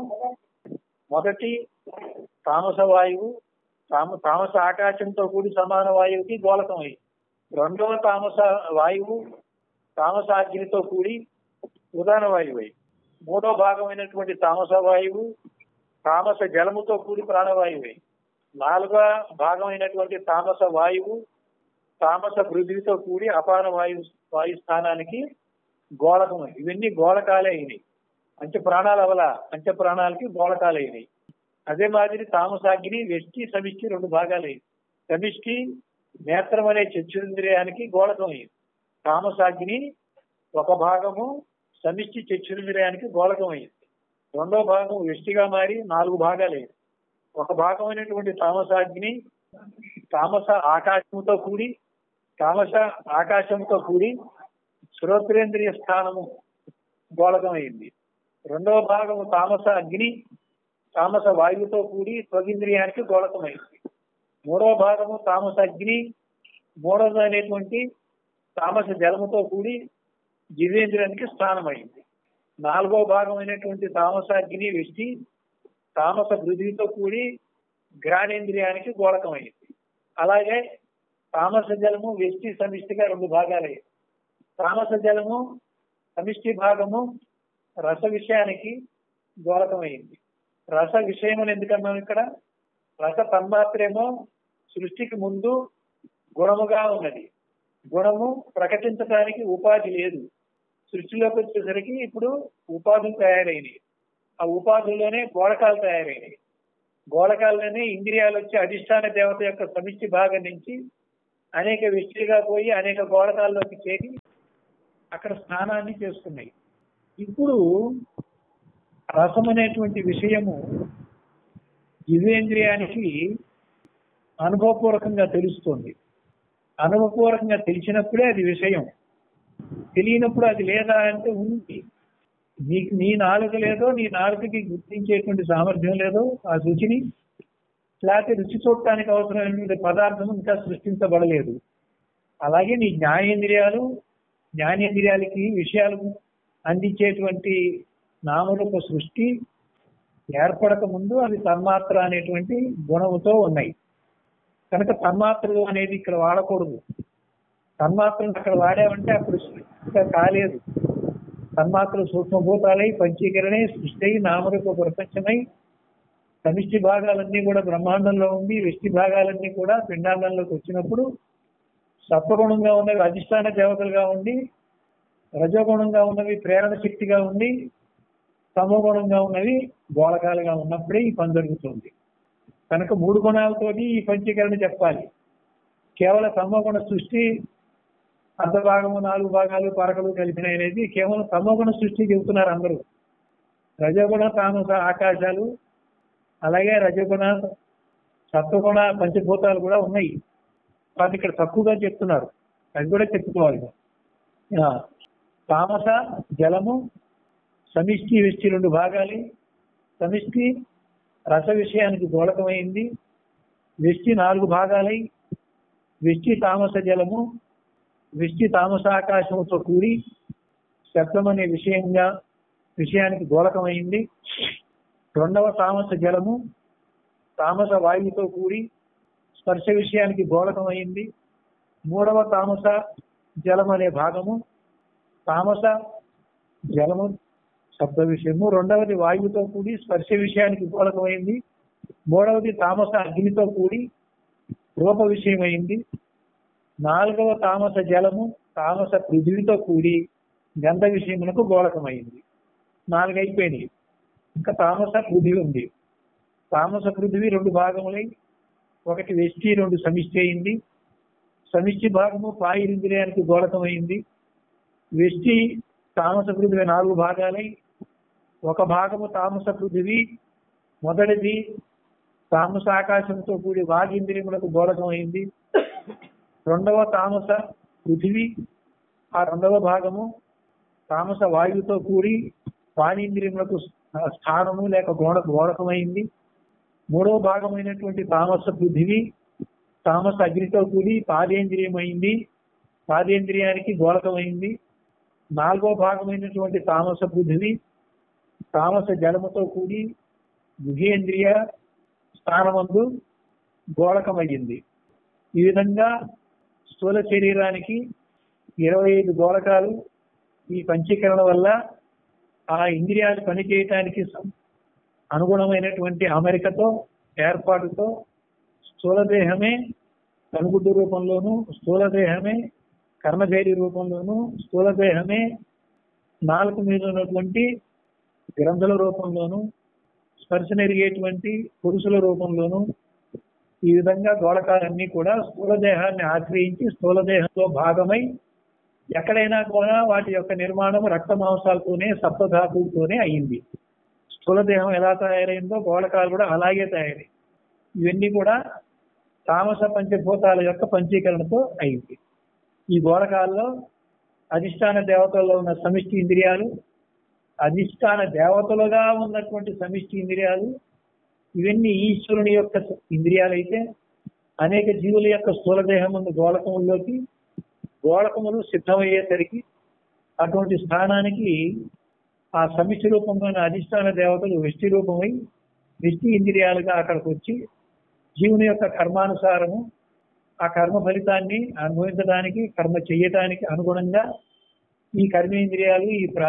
మొదటి తామస వాయువు తామ తామస ఆకాశంతో కూడి సమాన వాయువుకి గోళకం అయింది రెండవ తామస వాయువు తామస అగ్నితో కూడి ఉదాన వాయువు అయింది మూడో భాగమైనటువంటి తామస వాయువు తామస జలముతో కూడి ప్రాణవాయువు అయింది నాలుగో భాగమైనటువంటి తామస వాయువు తామస పృథ్వీతో కూడి అపాన వాయు వాయు స్థానానికి గోళకం అయింది. ఇవన్నీ గోళకాలే అయినాయి పంచ ప్రాణాలు అవల పంచ ప్రాణాలకి గోళకాలు అయినాయి అదే మాదిరి తామసాగ్ని వ్యష్టి సమిష్టి రెండు భాగాలు అయింది సమిష్టి నేత్రం అనే చక్షురింద్రియానికి గోళకం అయింది తామసాగ్ని ఒక భాగము సమిష్టి చక్షురింద్రియానికి గోళకం అయింది రెండో భాగం వ్యష్టిగా మారి నాలుగు భాగాలు అయింది ఒక భాగమైనటువంటి తామసాగ్ని తామస ఆకాశంతో కూడి తామస ఆకాశంతో కూడి శ్రోత్రేంద్రియ స్థానము గోళకం అయింది రెండవ భాగము తామస అగ్ని తామస వాయువుతో కూడి త్వగింద్రియానికి గోళకం అయింది మూడవ భాగము తామస అగ్ని మూడవది అనేటువంటి తామస జలముతో కూడి జివేంద్రియానికి స్థానమైంది నాలుగో భాగమైనటువంటి తామస అగ్ని వ్యష్టి తామస పృథ్వీతో కూడి ఘ్రాణేంద్రియానికి గోళకమైంది అలాగే తామస జలము వ్యష్టి సమిష్టిగా రెండు భాగాలయ్యాయి తామస జలము సమిష్టి భాగము రస విషయానికి గోళకమైంది రస విషయం అని ఎందుకన్నాం ఇక్కడ రస తన్మాత్రేమో సృష్టికి ముందు గుణముగా ఉన్నది గుణము ప్రకటించడానికి ఉపాధి లేదు సృష్టిలోకి వచ్చేసరికి ఇప్పుడు ఉపాధులు తయారైనవి ఆ ఉపాధుల్లోనే గోళకాలు తయారైనవి గోళకాలలోనే ఇంద్రియాలు వచ్చి అధిష్టాన దేవత యొక్క సమిష్టి భాగం నుంచి అనేక విష్టిగా పోయి అనేక గోళకాల్లోకి చేరి అక్కడ స్నానాన్ని చేసుకున్నాయి ఇప్పుడు రసం అనేటువంటి విషయము దివ్యేంద్రియానికి అనుభవపూర్వకంగా తెలుస్తుంది అనుభవపూర్వకంగా తెలిసినప్పుడే అది విషయం తెలియనప్పుడు అది లేదా అంటే ఉంది నీకు నీ నాలుక లేదో నీ నాలుకకి గుర్తించేటువంటి సామర్థ్యం లేదో ఆ రుచిని లేకపోతే రుచి చూడటానికి అవసరమైనటువంటి పదార్థం ఇంకా సృష్టించబడలేదు అలాగే నీ జ్ఞానేంద్రియాలు జ్ఞానేంద్రియాలకి విషయాలు అందించేటువంటి నామరూప సృష్టి ఏర్పడక ముందు అది తన్మాత్ర అనేటువంటి గుణముతో ఉన్నాయి కనుక తన్మాత్రలు అనేది ఇక్కడ వాడకూడదు తన్మాత్రలు అక్కడ వాడామంటే అప్పుడు ఇంకా కాలేదు తన్మాత్రలు సూక్ష్మభూతాలై పంచీకరణై సృష్టి అయి నామరూప ప్రపంచమై సమిష్టి భాగాలన్నీ కూడా బ్రహ్మాండంలో ఉంది వ్యష్టి భాగాలన్నీ కూడా పిండాండంలోకి వచ్చినప్పుడు సత్వగుణంగా ఉన్నవి అధిష్టాన దేవతలుగా ఉండి రజోగుణంగా ఉన్నవి ప్రేరణ శక్తిగా ఉండి తమోగుణంగా ఉన్నవి గోళకాలుగా ఉన్నప్పుడే ఈ పని జరుగుతుంది కనుక మూడు గుణాలతోటి ఈ పంచీకరణ చెప్పాలి కేవలం తమోగుణ సృష్టి అర్ధ భాగము నాలుగు భాగాలు పరకలు కలిపినాయి అనేది కేవలం తమోగుణ సృష్టి చెబుతున్నారు అందరూ రజగుణ తామస ఆకాశాలు అలాగే రజగుణ సత్వగుణ పంచభూతాలు కూడా ఉన్నాయి వాటి ఇక్కడ తక్కువగా చెప్తున్నారు అది కూడా చెప్పుకోవాలి ఆ, తామస జలము సమిష్టి విష్టి రెండు భాగాలు సమిష్టి రస విషయానికి గోళకమైంది విష్టి నాలుగు భాగాలై విష్టి తామస జలము విష్టి తామసాకాశముతో కూడి శబ్దం అనే విషయంగా విషయానికి గోళకమైంది రెండవ తామస జలము తామస వాయువుతో కూడి స్పర్శ విషయానికి గోళకమైంది మూడవ తామస జలం అనే భాగము తామస జలము శబ్ద విషయము రెండవది వాయువుతో కూడి స్పర్శ విషయానికి గోళకమైంది మూడవది తామస అగ్నితో కూడి రూప విషయమైంది నాలుగవ తామస జలము తామస పృథివితో కూడి గంధ విషయమునకు గోళకమైంది నాలుగు అయిపోయినాయి ఇంకా తామస పృథివి ఉంది తామస పృథివి రెండు భాగములై ఒకటి వెష్టి రెండు సమిష్టి అయింది సమిష్టి భాగము పాయిరింద్రియానికి గోళకమైంది వెష్టి తామస పృథివి నాలుగు భాగాలై ఒక భాగము తామస పృథివి మొదటిది తామస ఆకాశంతో కూడి వాగింద్రియములకు గోళకమైంది రెండవ తామస పృథివి ఆ రెండవ భాగము తామస వాయువుతో కూడి వాణీంద్రియములకు స్థానము లేక గోడ గోడకమైంది మూడవ భాగమైనటువంటి తామస పృథివి తామస అగ్నితో కూడి పాదేంద్రియమైంది పాదేంద్రియానికి గోళకమైంది నాలుగో భాగమైనటువంటి తామస పృథివి తామస జలముతో కూడి గుహేంద్రియ స్థానమందు గోళకమయ్యింది ఈ విధంగా స్థూల శరీరానికి ఇరవై ఐదు గోళకాలు ఈ పంచీకరణ వల్ల ఆ ఇంద్రియాలు పనిచేయటానికి సం- అనుగుణమైనటువంటి అమెరికతో ఏర్పాటుతో స్థూల దేహమే కనుగుడ్డు రూపంలోను స్థూల దేహమే కర్మభేరి రూపంలోను స్థూల దేహమే నాలుగు మీద ఉన్నటువంటి గ్రంథుల రూపంలోను స్పర్శ నెరిగేటువంటి పురుషుల రూపంలోను ఈ విధంగా గోళకాలన్నీ కూడా స్థూల దేహాన్ని ఆశ్రయించి స్థూల దేహంలో భాగమై ఎక్కడైనా కూడా వాటి యొక్క నిర్మాణం రక్త మాంసాలతోనే సప్తధాతువులతోనే అయింది స్థూల దేహం ఎలా తయారైందో గోళకాలు కూడా అలాగే తయారై ఇవన్నీ కూడా తామస పంచభూతాల యొక్క పంచీకరణతో అయింది ఈ గోళకాల్లో అధిష్టాన దేవతల్లో ఉన్న సమిష్టి ఇంద్రియాలు అధిష్టాన దేవతలుగా ఉన్నటువంటి సమిష్టి ఇంద్రియాలు ఇవన్నీ ఈశ్వరుని యొక్క ఇంద్రియాలైతే అనేక జీవుల యొక్క స్థూల దేహం ముందు గోళకముల్లోకి గోళకములు సిద్ధమయ్యేసరికి అటువంటి స్థానానికి ఆ సమిష్టి రూపంలోని అధిష్టాన దేవతలు విష్టి రూపమై విష్టి ఇంద్రియాలుగా అక్కడికి వచ్చి జీవుని యొక్క కర్మానుసారము ఆ కర్మ ఫలితాన్ని అనుభవించడానికి కర్మ చేయటానికి అనుగుణంగా ఈ కర్మేంద్రియాలు ఈ ప్రా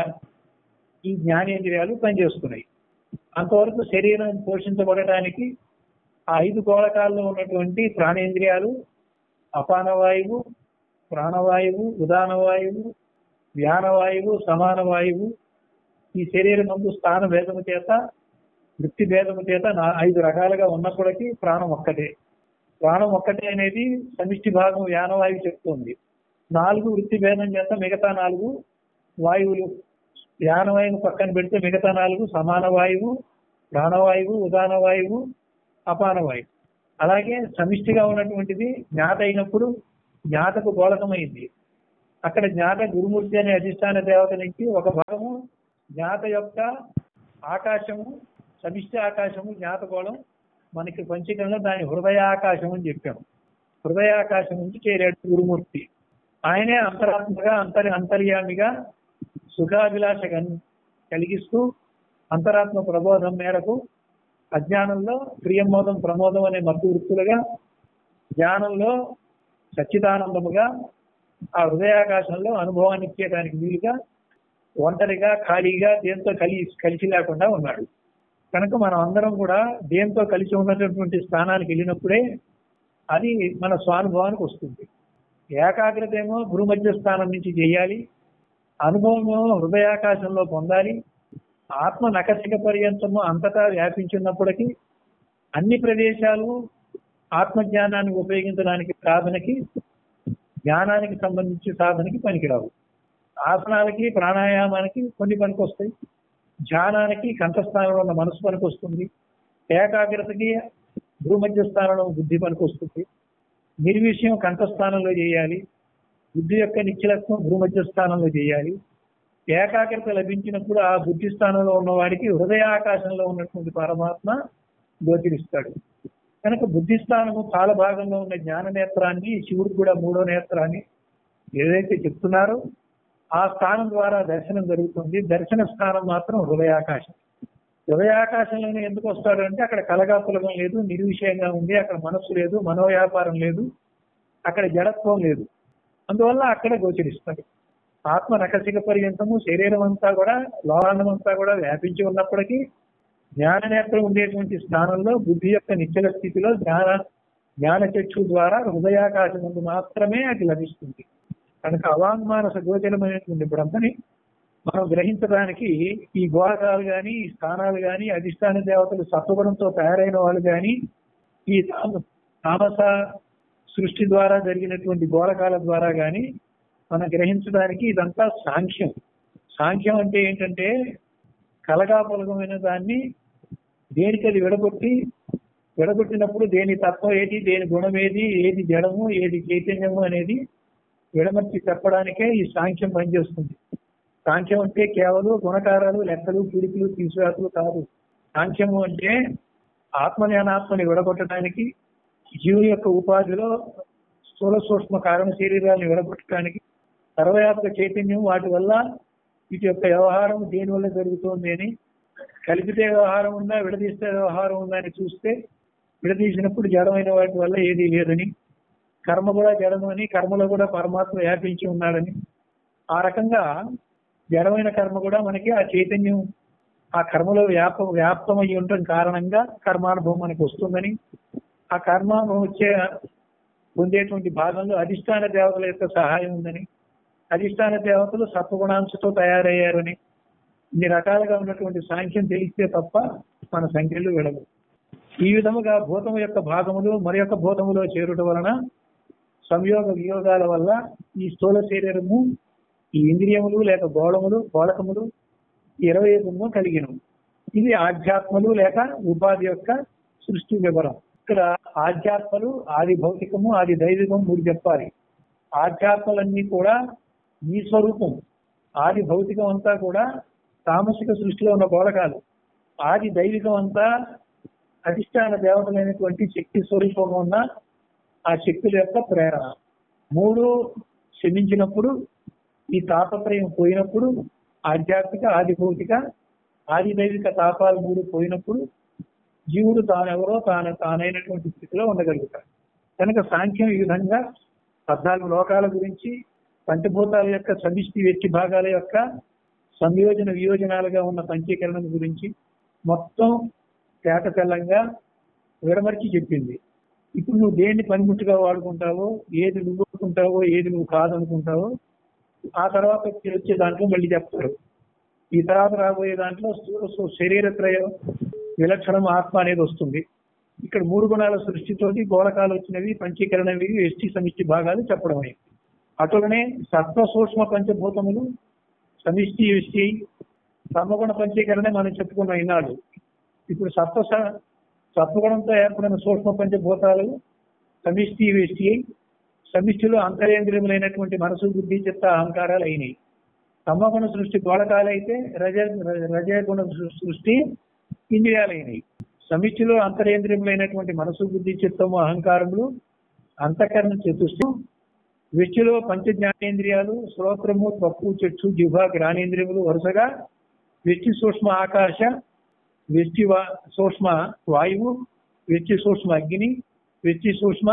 ఈ జ్ఞానేంద్రియాలు పనిచేస్తున్నాయి అంతవరకు శరీరం పోషించబడటానికి ఆ ఐదు గోళకాల్లో ఉన్నటువంటి ప్రాణేంద్రియాలు అపాన వాయువు ప్రాణవాయువు ఉదాన వాయువు వ్యానవాయువు సమాన వాయువు ఈ శరీరం నందు స్థాన భేదము చేత వృత్తి భేదము చేత నా ఐదు రకాలుగా ఉన్నప్పటికీ ప్రాణం ఒక్కటే ప్రాణం ఒక్కటే అనేది సమిష్టి భాగం యానవాయువు చెప్తుంది నాలుగు వృత్తి భేదం చేత మిగతా నాలుగు వాయువులు యానవాయువు పక్కన పెడితే మిగతా నాలుగు సమాన వాయువు ప్రాణవాయువు ఉదాన వాయువు అపాన వాయువు అలాగే సమిష్టిగా ఉన్నటువంటిది జ్ఞాత అయినప్పుడు జ్ఞాతకు గోళకమైంది అక్కడ జ్ఞాత గురుమూర్తి అనే అధిష్టాన దేవత నుంచి ఒక భాగము జ్ఞాత యొక్క ఆకాశము సమిష్టి ఆకాశము జ్ఞాతగోళం మనకి పంచకంలో దాని హృదయాకాశం అని చెప్పాము హృదయాకాశం నుంచి చేరాడు గురుమూర్తి ఆయనే అంతరాత్మగా అంతరి అంతర్యామిగా సుఖాభిలాష కన్- కలిగిస్తూ అంతరాత్మ ప్రబోధం మేరకు అజ్ఞానంలో ప్రియంబోధం ప్రమోదం అనే మత్తు వృత్తులుగా జ్ఞానంలో సచ్చిదానందముగా ఆ హృదయాకాశంలో అనుభవాన్ని ఇచ్చేయడానికి వీలుగా ఒంటరిగా ఖాళీగా దేంతో కలి కలిసి లేకుండా ఉన్నాడు కనుక మనం అందరం కూడా దేంతో కలిసి ఉన్నటువంటి స్థానానికి వెళ్ళినప్పుడే అది మన స్వానుభవానికి వస్తుంది ఏకాగ్రత ఏమో గురు మధ్య స్థానం నుంచి చేయాలి అనుభవము హృదయాకాశంలో పొందాలి ఆత్మ నకసిక పర్యంతము అంతటా వ్యాపించున్నప్పటికీ అన్ని ప్రదేశాలు ఆత్మజ్ఞానాన్ని ఉపయోగించడానికి సాధనకి జ్ఞానానికి సంబంధించి సాధనకి పనికిరావు ఆసనాలకి ప్రాణాయామానికి కొన్ని పనికొస్తాయి ధ్యానానికి కంఠస్థానంలో ఉన్న మనసు పనికొస్తుంది ఏకాగ్రతకి భూమధ్య స్థానంలో బుద్ధి పనికొస్తుంది నిర్విషయం కంఠస్థానంలో చేయాలి బుద్ధి యొక్క నిత్యలత్వం భూమధ్య స్థానంలో చేయాలి ఏకాగ్రత లభించినప్పుడు ఆ బుద్ధి స్థానంలో ఉన్నవాడికి హృదయాకాశంలో ఉన్నటువంటి పరమాత్మ గోచరిస్తాడు కనుక బుద్ధి స్థానము చాలా భాగంలో ఉన్న జ్ఞాన నేత్రాన్ని శివుడు కూడా మూడో నేత్రాన్ని ఏదైతే చెప్తున్నారో ఆ స్థానం ద్వారా దర్శనం జరుగుతుంది దర్శన స్థానం మాత్రం హృదయాకాశం హృదయాకాశంలోనే ఎందుకు వస్తాడు అంటే అక్కడ కలగాపులగం లేదు నిర్విషయంగా ఉంది అక్కడ మనస్సు లేదు మనోవ్యాపారం లేదు అక్కడ జడత్వం లేదు అందువల్ల అక్కడ గోచరిస్తాడు ఆత్మ నకసిక పర్యంతము శరీరం అంతా కూడా లోహానం అంతా కూడా వ్యాపించి ఉన్నప్పటికీ జ్ఞాన నేత్రం ఉండేటువంటి స్థానంలో బుద్ధి యొక్క నిశ్చల స్థితిలో జ్ఞాన జ్ఞాన చక్షు ద్వారా హృదయాకాశం ముందు మాత్రమే అది లభిస్తుంది కనుక అవాంగ్మానస గోచరమైనటువంటి బ్రహ్మని మనం గ్రహించడానికి ఈ గోళకాలు కానీ ఈ స్థానాలు కానీ అధిష్టాన దేవతలు సత్వగుణంతో తయారైన వాళ్ళు కానీ ఈ తామ- తామస సృష్టి ద్వారా జరిగినటువంటి గోళకాల ద్వారా కానీ మనం గ్రహించడానికి ఇదంతా సాంఖ్యం సాంఖ్యం అంటే ఏంటంటే కలగాపలకమైన దాన్ని దేనికి అది విడగొట్టి విడగొట్టినప్పుడు దేని తత్వం ఏది దేని గుణం ఏది ఏది జడము ఏది చైతన్యము అనేది విడమర్చి చెప్పడానికే ఈ సాంఖ్యం పనిచేస్తుంది సాంఖ్యం అంటే కేవలం గుణకారాలు లెక్కలు పిడికిలు తీసివేతలు కాదు సాంఖ్యము అంటే ఆత్మని అనాత్మని విడగొట్టడానికి జీవుని యొక్క ఉపాధిలో స్థూల సూక్ష్మ కారణ శరీరాన్ని విడగొట్టడానికి సర్వవ్యాపక చైతన్యం వాటి వల్ల వీటి యొక్క వ్యవహారం దేని వల్ల జరుగుతోంది అని కలిపితే వ్యవహారం ఉందా విడదీస్తే వ్యవహారం ఉందా అని చూస్తే విడదీసినప్పుడు జడమైన వాటి వల్ల ఏదీ లేదని కర్మ కూడా జడము అని కర్మలో కూడా పరమాత్మ వ్యాపించి ఉన్నాడని ఆ రకంగా జడమైన కర్మ కూడా మనకి ఆ చైతన్యం ఆ కర్మలో వ్యాప వ్యాప్తమై ఉండటం కారణంగా కర్మానుభవం మనకి వస్తుందని ఆ కర్మానుభవం వచ్చే పొందేటువంటి భాగంలో అధిష్టాన దేవతల యొక్క సహాయం ఉందని అధిష్టాన దేవతలు సత్వగుణాంశతో తయారయ్యారని ఇన్ని రకాలుగా ఉన్నటువంటి సాంఖ్యం తెలిస్తే తప్ప మన సంఖ్యలు విడవు ఈ విధముగా భూతము యొక్క భాగములు మరి యొక్క భూతములో చేరుట వలన సంయోగ వియోగాల వల్ల ఈ స్థూల శరీరము ఈ ఇంద్రియములు లేక గోళములు గోళకములు ఇరవై ఐదును కలిగిన ఇది ఆధ్యాత్మలు లేక ఉపాధి యొక్క సృష్టి వివరం ఇక్కడ ఆధ్యాత్మలు ఆది భౌతికము ఆది దైవికం మూడు చెప్పాలి ఆధ్యాత్మలన్నీ కూడా ఈ స్వరూపం ఆది భౌతికం అంతా కూడా తామసిక సృష్టిలో ఉన్న గోళకాలు ఆది దైవికం అంతా అధిష్టాన దేవతలైనటువంటి శక్తి స్వరూపంగా ఉన్న ఆ శక్తుల యొక్క ప్రేరణ మూడు క్షమించినప్పుడు ఈ తాపత్రయం పోయినప్పుడు ఆధ్యాత్మిక ఆది భౌతిక ఆది దైవిక తాపాలు మూడు పోయినప్పుడు జీవుడు తానెవరో తాను తానైనటువంటి స్థితిలో ఉండగలుగుతాడు కనుక సాంఖ్యం ఈ విధంగా పద్నాలుగు లోకాల గురించి పంచభూతాల యొక్క సమిష్టి వ్యక్తి భాగాల యొక్క సంయోజన వియోజనాలుగా ఉన్న పంచీకరణం గురించి మొత్తం తేట తెల్లంగా విడమర్చి చెప్పింది ఇప్పుడు నువ్వు దేన్ని పనిముట్టుగా వాడుకుంటావో ఏది నువ్వు అనుకుంటావో ఏది నువ్వు కాదనుకుంటావో ఆ తర్వాత వచ్చే దాంట్లో మళ్ళీ చెప్తారు ఈ తర్వాత రాబోయే దాంట్లో స్థూల సు- శరీరత్రయం విలక్షణం ఆత్మ అనేది వస్తుంది ఇక్కడ మూడు గుణాల సృష్టితోటి గోళకాలు వచ్చినవి పంచీకరణవి ఎస్టీ సమిష్టి భాగాలు చెప్పడం అయింది అటులనే సత్వ సూక్ష్మ పంచభూతములు సమిష్టి ఎస్టీ సమగుణ పంచీకరణ మనం చెప్పుకున్న ఈనాడు ఇప్పుడు సత్వ స- సత్వగుణంతో ఏర్పడిన సూక్ష్మ పంచభూతాలు సమిష్టి ఎస్టీ సమిష్టిలో అంతరేంద్రియములైనటువంటి మనసు బుద్ధి చిత్త అహంకారాలు అయినాయి సమగుణ సృష్టి గోళకాలైతే రజ రజగుణ సృ- సృష్టి ఇంద్రియాలైనవి సమిష్టిలో అంతరేంద్రియములైనటువంటి మనసు బుద్ధి చిత్తము అహంకారములు అంతఃకరణ చతుష్టం వ్యక్తిలో పంచ జ్ఞానేంద్రియాలు శ్రోత్రము తప్పు చెట్టు జిహ్వ జ్ఞానేంద్రియములు వరుసగా వ్యక్తి సూక్ష్మ ఆకాశ వ్యక్తి వా- సూక్ష్మ వాయువు వ్యక్తి సూక్ష్మ అగ్ని వ్యక్తి సూక్ష్మ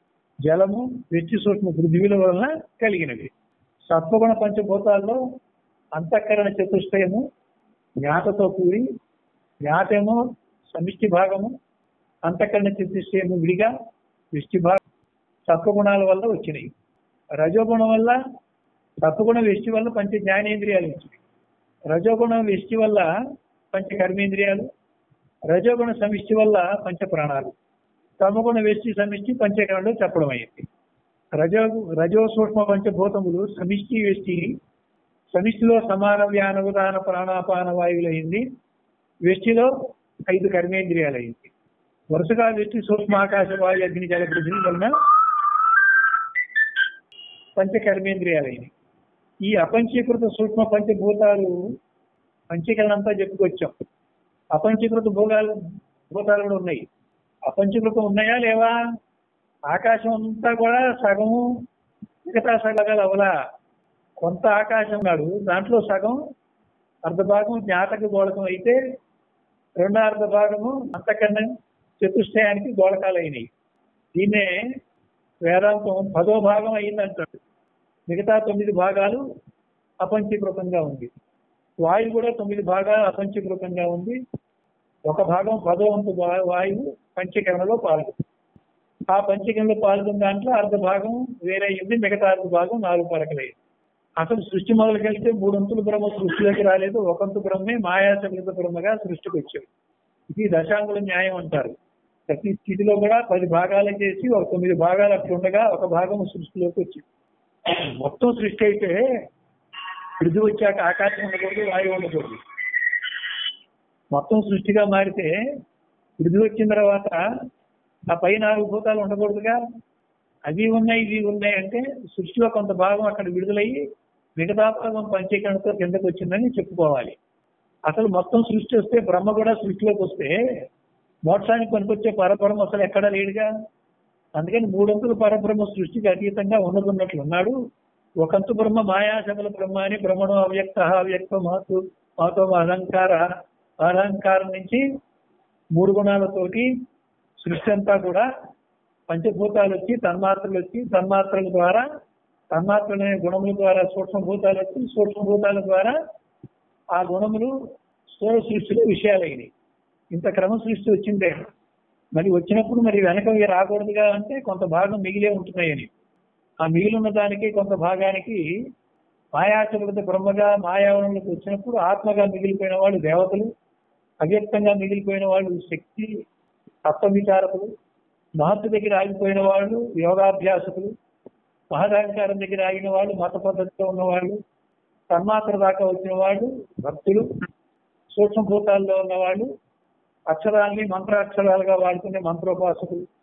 జలము వ్యక్తి సూక్ష్మ పృథివీల వలన కలిగినవి సత్వగుణ పంచభూతాల్లో అంతఃకరణ చతుష్టయము జ్ఞాతతో కూడి జ్ఞాతేమో సమిష్టి భాగము అంతఃకరణ చతుష్టయము విడిగా విష్టి భాగం సత్వగుణాల వల్ల వచ్చినాయి రజోగుణం వల్ల సత్వగుణ వ్యష్టి వల్ల పంచ జ్ఞానేంద్రియాలు వచ్చినాయి రజోగుణ వ్యష్టి వల్ల పంచ కర్మేంద్రియాలు రజోగుణ సమిష్టి వల్ల పంచ ప్రాణాలు తమగుణ వ్యష్టి సమిష్టి పంచకరణలో చెప్పడం అయింది రజో రజో సూక్ష్మ పంచభూతములు సమిష్టి వ్యష్టి సమిష్టిలో సమాన వ్యాన ఉదాన ప్రాణాపాన వాయువులు అయింది వ్యష్టిలో ఐదు కర్మేంద్రియాలు అయింది వరుసగా వ్యష్టి సూక్ష్మ ఆకాశ వాయు అగ్ని జల పృథ్వీ వలన పంచ కర్మేంద్రియాలు అయినాయి ఈ అపంచీకృత సూక్ష్మ పంచభూతాలు పంచీకరణంతా చెప్పుకొచ్చాం అపంచీకృత భోగాలు భూతాలు కూడా ఉన్నాయి అపంచీకృతం ఉన్నాయా లేవా ఆకాశం అంతా కూడా సగము మిగతా సగలు అవలా కొంత ఆకాశం నాడు దాంట్లో సగం అర్ధ భాగం జ్ఞాతక గోళకం అయితే రెండో అర్ధ భాగము అంతకన్నా చతుష్టయానికి గోళకాలు అయినాయి దీన్నే వేదాంతం పదో భాగం అయిందంటాడు మిగతా తొమ్మిది భాగాలు అపంచీకృతంగా ఉంది వాయువు కూడా తొమ్మిది భాగాలు అపంచీకృతంగా ఉంది ఒక భాగం పదో వంతు వా- వాయువు పంచకరణలో పాల్గొంది ఆ పంచకంలో పాల్గొన్న దాంట్లో అర్ధ భాగం వేరే అయింది మిగతా అర్ధ భాగం నాలుగు పరకలైంది అసలు సృష్టి మొదలుకెళ్తే మూడొంతుల బ్రహ్మ సృష్టిలోకి రాలేదు ఒకంతు బ్రహ్మే మాయాసకృత బ్రహ్మగా సృష్టికి వచ్చాడు ఇది దశాంగుల న్యాయం అంటారు ప్రతి స్థితిలో కూడా పది భాగాలు చేసి ఒక తొమ్మిది భాగాలు అట్లుండగా ఒక భాగం సృష్టిలోకి వచ్చింది మొత్తం సృష్టి అయితే పృథ్వీ వచ్చాక ఆకాశం ఉండకూడదు వాయువు ఉండకూడదు మొత్తం సృష్టిగా మారితే పృథ్వీ వచ్చిన తర్వాత ఆ పై నాలుగు భూతాలు ఉండకూడదుగా అవి ఉన్నాయి ఇవి ఉన్నాయి అంటే సృష్టిలో కొంత భాగం అక్కడ విడుదలయ్యి మిగతా భాగం పంచీకరణతో కిందకు వచ్చిందని చెప్పుకోవాలి అసలు మొత్తం సృష్టి వస్తే బ్రహ్మ కూడా సృష్టిలోకి వస్తే మోక్షానికి పనికొచ్చే పరబ్రహ్మ అసలు ఎక్కడా లేడుగా అందుకని మూడొంతుల పరబ్రహ్మ సృష్టికి అతీతంగా ఉన్నదున్నట్లు ఉన్నాడు ఒకంతు బ్రహ్మ మాయా సకల బ్రహ్మ అని బ్రహ్మణం అవ్యక్త అవ్యక్త మాతు మాతో అహంకార అహంకారం నుంచి మూడు గుణాలతోటి సృష్టి అంతా కూడా పంచభూతాలు వచ్చి తన్మాత్రలు వచ్చి తన్మాత్రల ద్వారా తన్మాత్రలు అనే గుణముల ద్వారా సూక్ష్మభూతాలు వచ్చి సూక్ష్మభూతాల ద్వారా ఆ గుణములు స్థూల సృష్టిలో విషయాలైనవి ఇంత క్రమ సృష్టి వచ్చిందే మరి వచ్చినప్పుడు మరి వెనక ఇవి రాకూడదుగా అంటే కొంత భాగం మిగిలే ఉంటున్నాయని ఆ మిగిలి ఉన్న దానికి కొంత భాగానికి మాయాచరుడిత బ్రహ్మగా మాయావరణలోకి వచ్చినప్పుడు ఆత్మగా మిగిలిపోయిన వాళ్ళు దేవతలు అవ్యక్తంగా మిగిలిపోయిన వాళ్ళు శక్తి తత్వవిచారకులు మహత్తు దగ్గర ఆగిపోయిన వాళ్ళు యోగాభ్యాసకులు మహదాంకారం దగ్గర ఆగిన వాళ్ళు మత పద్ధతిలో ఉన్నవాళ్ళు తన్మాత్ర దాకా వచ్చిన వాళ్ళు భక్తులు సూక్ష్మభూతాల్లో ఉన్న వాళ్ళు అక్షరాల్ని మంత్రాక్షరాలుగా వాడుకునే మంత్రోపాసకులు